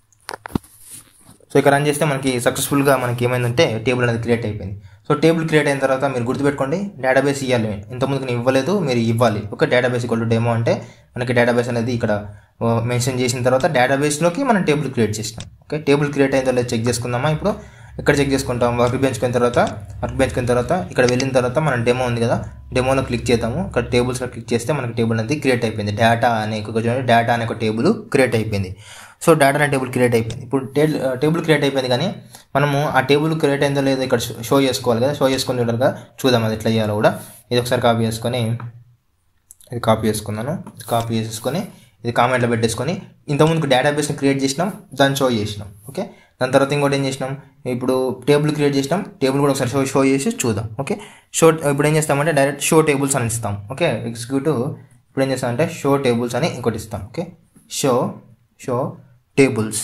సో ఇక్కడ రన్ చేస్తే మనకి సక్సెస్ఫుల్గా మనకి ఏమైందంటే టేబుల్ అనేది క్రియేట్ అయిపోయింది సో టేబుల్ క్రియేట్ అయిన తర్వాత మీరు గుర్తుపెట్టుకోండి డేటాబేస్ ఇవ్వాలి ఇంతకుముందుకు నేను ఇవ్వలేదు మీరు ఇవ్వాలి okay database equal to demo అంటే మనకి డేటాబేస్ అనేది ఇక్కడ మెన్షన్ చేసిన తర్వాత డేటాబేస్లోకి మనం టేబుల్ క్రియేట్ చేసినాం ఓకే టేబుల్ క్రియేట్ అయిందో లేదో చెక్ చేసుకుందామా ఇప్పుడు ఇక్కడ చెక్ చేసుకుంటాం వర్క్ బెంచ్కి తర్వాత వర్క్ బెంచ్కి తర్వాత ఇక్కడ వెళ్ళిన తర్వాత మనం డెమో ఉంది కదా డెమోలో క్లిక్ చేద్దాము ఇక్కడ టేబుల్స్లో క్లిక్ చేస్తే మనకి టేబుల్ అనేది క్రియేట్ అయిపోయింది డేటా అనే ఒక చూడండి డేటా అనే ఒక టేబుల్ క్రియేట్ అయిపోయింది సో డేటా అనే టేబుల్ క్రియేట్ అయిపోయింది ఇప్పుడు టే- టేబుల్ క్రియేట్ అయిపోయింది కానీ మనము ఆ టేబుల్ క్రియేట్ అయిందో లేదో ఇక్కడ షో- షో చేసుకోవాలి కదా షో చేసుకుని చూడగా చూద్దాం అది ఎట్లా చేయాలో కూడా ఇది ఒకసారి కాపీ చేసుకొని ఇది కాపీ చేసుకున్నాను ఇది కాపీ చేసేసుకొని ఇది కామెంట్లో పెట్టేసుకొని ఇంతకుముందుకు డేటాబేస్ని క్రియేట్ చేసినాం దాన్ని షో చేసినాం ఓకే దాని తర్వాత ఇంకోటి ఏం చేసినాం ఇప్పుడు టేబుల్ క్రియేట్ చేసినాం టేబుల్ కూడా ఒకసారి షో షో చేసి చూద్దాం ఓకే షో ఇప్పుడు ఏం చేస్తామంటే డైరెక్ట్ షో టేబుల్స్ అని ఇస్తాం ఓకే ఎగ్జిక్యూటివ్ ఇప్పుడు ఏం చేస్తామంటే షో టేబుల్స్ అని ఇంకోటి ఇస్తాం okay show show tables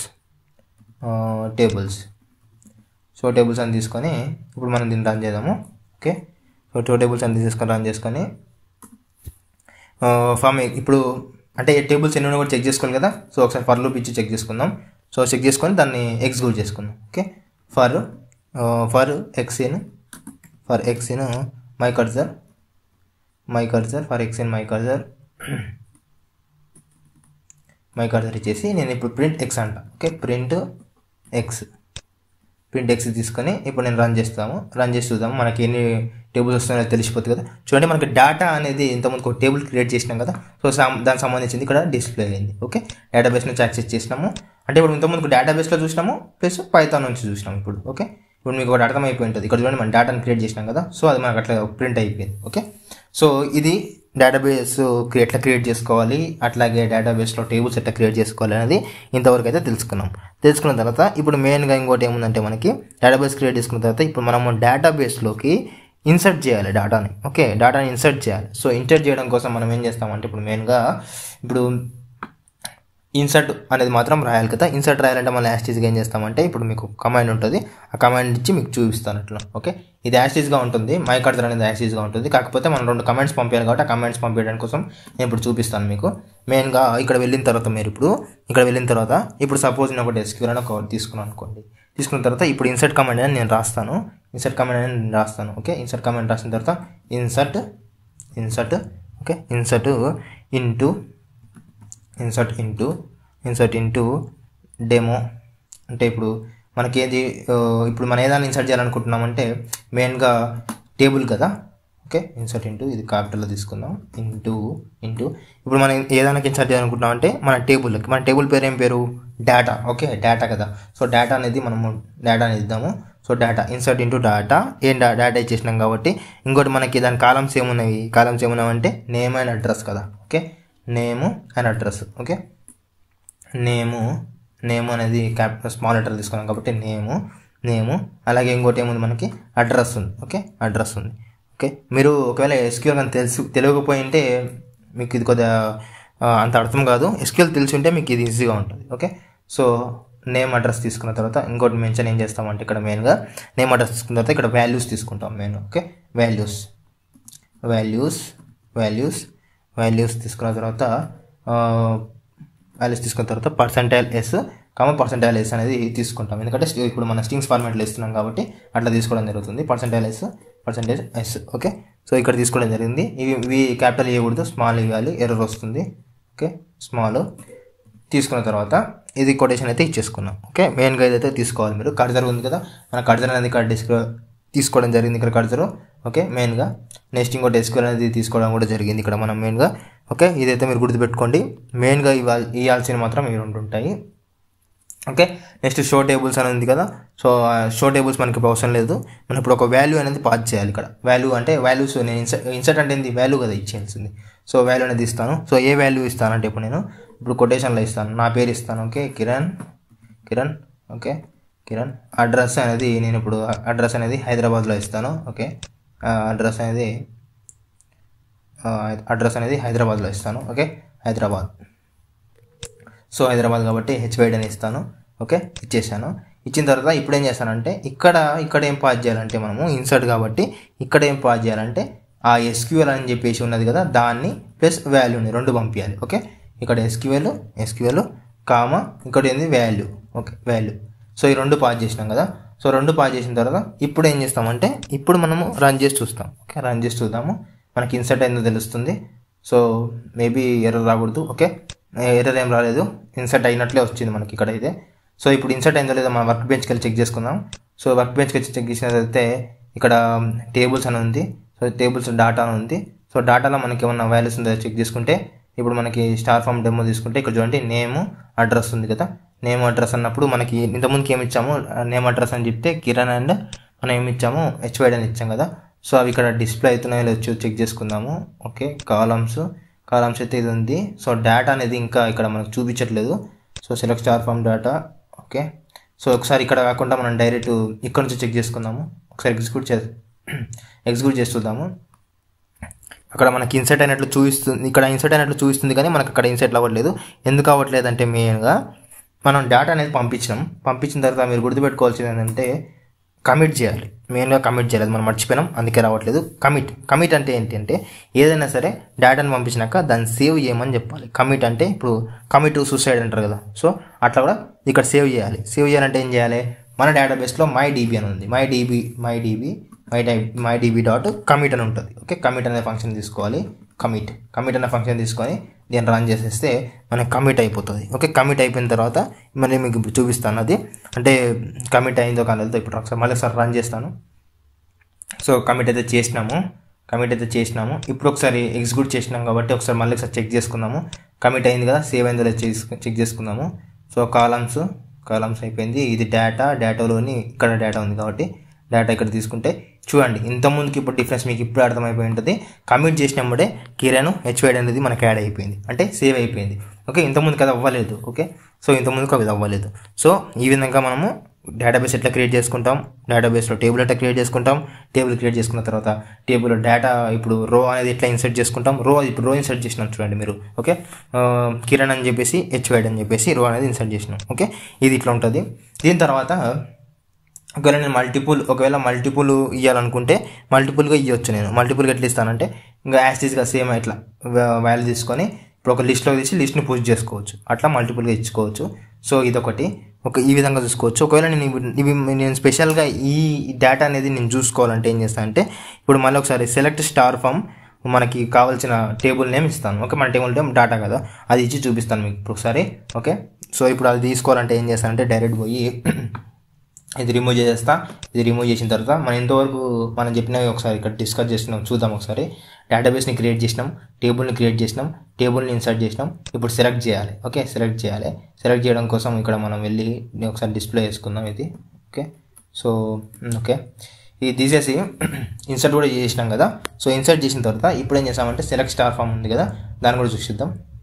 tables show tables అని తీసుకొని ఇప్పుడు మనం దీన్ని రన్ చేద్దాము ఓకే సో షో టేబుల్స్ అని తీసుకొని రన్ చేసుకొని ఫామ్ ఇప్పుడు అంటే టేబుల్స్ ఎన్ని కూడా చెక్ చేసుకోవాలి కదా సో ఒకసారి ఫర్ లూప్ ఇచ్చి చెక్ చేసుకుందాం సో చెక్ చేసుకొని దాన్ని ఎగ్జిక్యూట్ చేసుకుందాం okay for for X in for X in my cursor my cursor for X in my cursor my cursor ఇచ్చేసి నేను ఇప్పుడు ప్రింట్ ఎక్స్ అంట okay print X print X తీసుకొని ఇప్పుడు నేను రన్ చేస్తాము రన్ చేసి చూద్దాము మనకి ఎన్ని టేబుల్స్ వస్తున్నాయో తెలిసిపోతుంది కదా చూడండి మనకి డేటా అనేది ఇంతకుముందు ఒక టేబుల్ క్రియేట్ చేసినాం కదా సో సం- దానికి సంబంధించింది ఇక్కడ డిస్ప్లే అయింది ఓకే డేటాబేస్ నుంచి యాక్సెస్ చేసినాము అంటే ఇప్పుడు ఇంతకుముందు డేటాబేస్లో చూసినాము ప్లస్ పైథాన్ నుంచి చూసినాం ఇప్పుడు ఓకే ఇప్పుడు మీకు ఒకటి అర్థమైపోయి ఉంటుంది ఇక్కడ చూడండి మనం డేటాను క్రియేట్ చేసినాం కదా సో అది మనకు అట్లా ప్రింట్ అయిపోయింది ఓకే సో ఇది డేటాబేస్ ఎట్లా క్రియేట్ చేసుకోవాలి అట్లాగే డేటాబేస్లో టేబుల్స్ ఎట్లా క్రియేట్ చేసుకోవాలి అనేది ఇంతవరకు అయితే తెలుసుకున్నాం తెలుసుకున్న తర్వాత ఇప్పుడు మెయిన్గా ఇంకోటి ఏముందంటే మనకి డేటాబేస్ క్రియేట్ చేసుకున్న తర్వాత ఇప్పుడు మనము డేటాబేస్లోకి ఇన్సర్ట్ చేయాలి డేటాని ఓకే డేటాని ఇన్సర్ట్ చేయాలి సో ఇన్సర్ట్ చేయడం కోసం మనం ఏం చేస్తామంటే ఇప్పుడు మెయిన్గా ఇప్పుడు ఇన్సర్ట్ అనేది మాత్రం రాయాలి కదా ఇన్సర్ట్ రాయాలంటే మనం యాస్టీస్గా ఏం చేస్తామంటే ఇప్పుడు మీకు కమాండ్ ఉంటుంది ఆ కమాండ్ ఇచ్చి మీకు చూపిస్తాను అట్లా ఓకే ఇది యాస్టీస్గా ఉంటుంది మై కర్సర్ అనేది యాస్టీస్గా ఉంటుంది కాకపోతే మనం రెండు కమెంట్స్ పంపించాలి కాబట్టి ఆ కమెంట్స్ పంపించడానికి కోసం నేను ఇప్పుడు చూపిస్తాను మీకు మెయిన్గా ఇక్కడ వెళ్ళిన తర్వాత మీరు ఇప్పుడు ఇక్కడ వెళ్ళిన తర్వాత ఇప్పుడు సపోజ్ నేను ఒకటి ఎస్క్యూర్ అని ఒక తీసుకున్నాను అనుకోండి తీసుకున్న తర్వాత ఇప్పుడు ఇన్సర్ట్ కమాండ్ అని నేను రాస్తాను ఇన్సర్ట్ కమాండ్ అని నేను రాస్తాను ఓకే ఇన్సర్ట్ కమాండ్ రాసిన తర్వాత insert insert okay insert into insert into insert into demo అంటే ఇప్పుడు మనకి ఏది ఆ, ఇప్పుడు మనం ఏదైనా ఇన్సర్ట్ చేయాలనుకుంటున్నామంటే మెయిన్గా టేబుల్ కదా ఓకే ఇన్సర్ట్ ఇంటూ ఇది క్యాపిటల్లో తీసుకుందాం ఇంటూ ఇంటూ ఇప్పుడు మనం ఏదైనా ఇన్సర్ట్ చేయాలనుకుంటున్నాం అంటే మన టేబుల్కి మన టేబుల్ పేరు ఏం పేరు డేటా ఓకే డేటా కదా సో డేటా అనేది మనము డేటా అనేది ఇద్దాము so data insert into data ఏం డా డేటా ఇచ్చేసినాం కాబట్టి ఇంకోటి మనకి దాని కాలమ్స్ ఏమున్నాయి కాలమ్స్ ఏమున్నాయి అంటే నేమ్ అండ్ అడ్రస్ కదా okay name and address okay name name అనేది క్యాపిటల్ స్మాల్ లెటర్ తీసుకున్నాం కాబట్టి నేము నేము అలాగే ఇంకోటి ఏముంది మనకి అడ్రస్ ఉంది ఓకే అడ్రస్ ఉంది ఓకే మీరు ఒకవేళ ఎస్క్యూఎల్ కానీ తెలుసు తెలియకపోయింటే మీకు ఇది కొద్దిగా ఆ, అంత అర్థం కాదు ఎస్క్యూఎల్ తెలిసి ఉంటే మీకు ఇది ఈజీగా ఉంటుంది ఓకే సో నేమ్ అడ్రస్ తీసుకున్న తర్వాత ఇంకోటి మెన్షన్ ఏం చేస్తామంటే ఇక్కడ మెయిన్గా నేమ్ అడ్రస్ తీసుకున్న తర్వాత ఇక్కడ వాల్యూస్ తీసుకుంటాం main okay values values values values తీసుకున్న తర్వాత వాల్యూస్ తీసుకున్న తర్వాత percentile S comma percentile S అనేది తీసుకుంటాం ఎందుకంటే sti- ఇప్పుడు మన స్ట్రింగ్స్ ఫార్మాట్లో ఇస్తున్నాం కాబట్టి అట్లా తీసుకోవడం జరుగుతుంది percentile S percentage S okay so ఇక్కడ తీసుకోవడం జరిగింది ఇవి ఇవి క్యాపిటల్ ఇవ్వకూడదు స్మాల్ ఇవ్వాలి ఎర్రర్ వస్తుంది ఓకే స్మాల్ తీసుకున్న తర్వాత ఇది కొటేషన్ అయితే ఇచ్చేసుకున్నాం ఓకే మెయిన్గా ఇదైతే తీసుకోవాలి మీరు కర్జర్ ఉంది కదా మన కర్జర్ అనేది ఇక్కడ డిస్క్ తీసుకోవడం జరిగింది ఇక్కడ కర్జర్ ఓకే మెయిన్గా నెక్స్ట్ ఇంకో డెస్క్ అనేది తీసుకోవడం కూడా జరిగింది ఇక్కడ మనం మెయిన్గా ఓకే ఇదైతే మీరు గుర్తుపెట్టుకోండి మెయిన్గా ఇవ్వాలి ఇవ్వాల్సిన మాత్రం ఇవి రెండు ఉంటాయి ఓకే నెక్స్ట్ షో టేబుల్స్ అని ఉంది కదా సో షో టేబుల్స్ మనకి ఇప్పుడు అవసరం లేదు మనం ఇప్పుడు ఒక వాల్యూ అనేది పాస్ చేయాలి ఇక్కడ వాల్యూ అంటే వాల్యూస్ నేను ఇన్సర్ట్ ఇన్సర్ట్ అంటే ఏంది వాల్యూ కదా ఇచ్చేయాల్సింది సో వాల్యూ అనేది ఇస్తాను సో ఏ వాల్యూ ఇస్తానంటే ఇప్పుడు నేను ఇప్పుడు కొటేషన్లో ఇస్తాను నా పేరు ఇస్తాను okay Kiran Kiran okay Kiran address అనేది నేను ఇప్పుడు అడ్రస్ అనేది హైదరాబాద్లో ఇస్తాను ఓకే అడ్రస్ అనేది అడ్రస్ అనేది హైదరాబాద్లో ఇస్తాను ఓకే హైదరాబాద్ సో హైదరాబాద్ కాబట్టి హెచ్వైడ్ అని ఇస్తాను ఓకే ఇచ్చేసాను ఇచ్చిన తర్వాత ఇప్పుడు ఏం చేస్తానంటే ఇక్కడ ఇక్కడ ఏం పాస్ చేయాలంటే మనము ఇన్సర్ట్ కాబట్టి ఇక్కడ ఏం పాస్ చేయాలంటే ఆ ఎస్క్యూఎల్ అని చెప్పేసి ఉన్నది కదా దాన్ని ప్లస్ వాల్యూని రెండు పంపించాలి ఓకే ఇక్కడ ఎస్క్యూఎల్ ఎస్క్యూఎల్ కామ ఇక్కడ ఏంది వాల్యూ ఓకే వాల్యూ సో ఈ రెండు పాస్ చేసినాం కదా సో రెండు పాస్ చేసిన తర్వాత ఇప్పుడు ఏం చేస్తామంటే ఇప్పుడు మనము రన్ చేసి చూస్తాం ఓకే రన్ చేసి చూద్దాము మనకి ఇన్సర్ట్ అయిందో తెలుస్తుంది సో మేబీ ఎర్రర్ రాకూడదు ఓకే ఎర్రర్ ఏం రాలేదు ఇన్సర్ట్ అయినట్లే వచ్చింది మనకి ఇక్కడ అయితే సో ఇప్పుడు ఇన్సర్ట్ అయిందో లేదో మన వర్క్ బెంచ్కి వెళ్ళి చెక్ చేసుకుందాం సో వర్క్ బెంచ్కి వచ్చి చెక్ చేసినట్లయితే ఇక్కడ టేబుల్స్ అని ఉంది సో టేబుల్స్ డాటా అని ఉంది సో డాటాలో మనకి ఏమన్నా వాల్యూస్ ఉందో చెక్ చేసుకుంటే ఇప్పుడు మనకి స్టార్ ఫామ్ డెమో తీసుకుంటే ఇక్కడ చూడండి నేమ్ అడ్రస్ ఉంది కదా నేమ్ అడ్రస్ అన్నప్పుడు మనకి ఇంతకుముందుకి ఏమి ఇచ్చాము నేమ్ అడ్రస్ అని చెప్తే కిరణ్ అండ్ మనం ఏమి ఇచ్చాము హెచ్వైడ్ అని ఇచ్చాం కదా సో అవి ఇక్కడ డిస్ప్లే అవుతున్నాయో లేదో చెక్ చేసుకుందాము ఓకే కాలమ్స్ కాలమ్స్ అయితే ఇది ఉంది సో డేటా అనేది ఇంకా ఇక్కడ మనకు చూపించట్లేదు so select star from data okay so ఒకసారి ఇక్కడ కాకుండా మనం డైరెక్ట్ ఇక్కడ నుంచి చెక్ చేసుకుందాము ఒకసారి ఎగ్జిక్యూట్ చే ఎగ్జిక్యూట్ చేసి చూద్దాము అక్కడ మనకి ఇన్సర్ట్ అయినట్లు చూపిస్తుంది ఇక్కడ ఇన్సర్ట్ అయినట్లు చూపిస్తుంది కానీ మనకు అక్కడ ఇన్సర్ట్ అవ్వట్లేదు ఎందుకు అవ్వట్లేదు అంటే మెయిన్గా మనం డేటా అనేది పంపించినాం పంపించిన తర్వాత మీరు గుర్తుపెట్టుకోవాల్సింది ఏంటంటే కమిట్ చేయాలి మెయిన్గా కమిట్ చేయాలి అది మనం మర్చిపోయినాం అందుకే రావట్లేదు కమిట్ కమిట్ అంటే ఏంటి అంటే ఏదైనా సరే డేటాను పంపించినాక దాన్ని సేవ్ చేయమని చెప్పాలి కమిట్ అంటే ఇప్పుడు కమిట్ టు సూసైడ్ అంటారు కదా సో అట్లా కూడా ఇక్కడ సేవ్ చేయాలి సేవ్ చేయాలంటే ఏం చేయాలి మన డేటాబేస్లో మై డీబీ అని ఉంది my DB my DB my die my DB dot commit అని ఉంటుంది ఓకే కమిట్ అనే ఫంక్షన్ తీసుకోవాలి కమిట్ కమిట్ అనే ఫంక్షన్ తీసుకొని దీన్ని రన్ చేసేస్తే మనకి కమిట్ అయిపోతుంది ఓకే కమిట్ అయిపోయిన తర్వాత మళ్ళీ మీకు ఇప్పుడు చూపిస్తాను అది అంటే కమిట్ అయిందో కానీ ఇప్పుడు ఒకసారి మళ్ళీ ఒకసారి రన్ చేస్తాను సో కమిట్ అయితే చేసినాము కమిట్ అయితే చేసినాము ఇప్పుడు ఒకసారి ఎగ్జిక్యూట్ చేసినాం కాబట్టి ఒకసారి మళ్ళీ ఒకసారి చెక్ చేసుకుందాము కమిట్ అయింది కదా సేవ్ అయిందో లేదో చేసు- చెక్ చేసుకుందాము సో కాలమ్స్ కాలమ్స్ అయిపోయింది ఇది డేటా డేటాలోని ఇక్కడ డేటా ఉంది కాబట్టి డేటా ఇక్కడ తీసుకుంటే చూడండి ఇంత ముందుకి ఇప్పుడు డిఫరెన్స్ మీకు ఇప్పుడు అర్థమైపోయి ఉంటుంది కమిట్ చేసినప్పుడే కిరణ్ హెచ్వైడ్ అనేది మనకి యాడ్ అయిపోయింది అంటే సేవ్ అయిపోయింది ఓకే ఇంత ముందుకు అది అవ్వలేదు ఓకే సో ఇంత ముందుకు అది అవ్వలేదు సో ఈ విధంగా మనము డేటాబేస్ ఎట్లా క్రియేట్ చేసుకుంటాం డేటాబేస్లో టేబుల్ ఎట్లా క్రియేట్ చేసుకుంటాం టేబుల్ క్రియేట్ చేసుకున్న తర్వాత టేబుల్లో డేటా ఇప్పుడు రో అనేది ఎట్లా ఇన్సర్ట్ చేసుకుంటాం రో ఇప్పుడు రో ఇన్సర్ట్ చేసినాం చూడండి మీరు ఓకే ఆ, కిరణ్ అని చెప్పేసి హెచ్వైడ్ అని చెప్పేసి రో అనేది ఇన్సర్ట్ చేసినాం ఓకే ఇది ఇట్లా ఉంటుంది దీని తర్వాత ఒకవేళ నేను మల్టిపుల్ ఒకవేళ మల్టిపుల్ ఇవ్వాలనుకుంటే మల్టిపుల్గా ఇవ్వచ్చు నేను మల్టిపుల్గా ఎట్లా ఇస్తానంటే ఇంకా యాస్టీస్గా సేమ్ ఇట్లా వాల్యూ తీసుకొని ఇప్పుడు ఒక లిస్ట్లో తీసి లిస్ట్ని పుష్ చేసుకోవచ్చు అట్లా మల్టిపుల్గా ఇచ్చుకోవచ్చు సో ఇదొకటి ఒక ఈ విధంగా చూసుకోవచ్చు ఒకవేళ నేను ఇవి- ఇవి నేను స్పెషల్గా ఈ డేటా అనేది నేను చూసుకోవాలంటే ఏం చేస్తాను అంటే ఇప్పుడు మళ్ళీ ఒకసారి సెలెక్ట్ స్టార్ ఫామ్ మనకి కావాల్సిన టేబుల్ నేమ్ ఇస్తాను ఓకే మన టేబుల్ నేమ్ డాటా కదా అది ఇచ్చి చూపిస్తాను మీకు ఇప్పుడు ఒకసారి ఓకే సో ఇప్పుడు అది తీసుకోవాలంటే ఏం చేస్తానంటే డైరెక్ట్ పోయి ఇది రిమూవ్ చేసేస్తా ఇది రిమూవ్ చేసిన తర్వాత మనం ఇంతవరకు మనం చెప్పినవి ఒకసారి ఇక్కడ డిస్కస్ చేసినాం చూద్దాం ఒకసారి డేటాబేస్ని క్రియేట్ చేసినాం టేబుల్ని క్రియేట్ చేసినాం టేబుల్ని ఇన్సర్ట్ చేసినాం ఇప్పుడు సెలెక్ట్ చేయాలి ఓకే సెలెక్ట్ చేయాలి సెలెక్ట్ చేయడం కోసం ఇక్కడ మనం వెళ్ళి ఒకసారి డిస్ప్లే చేసుకుందాం ఇది ఓకే సో ఓకే ఇది తీసేసి ఇన్సర్ట్ కూడా చేసినాం కదా సో ఇన్సర్ట్ చేసిన తర్వాత ఇప్పుడు ఏం చేస్తామంటే సెలెక్ట్ స్టార్ ఫామ్ ఉంది కదా దాన్ని కూడా చూసిద్దాం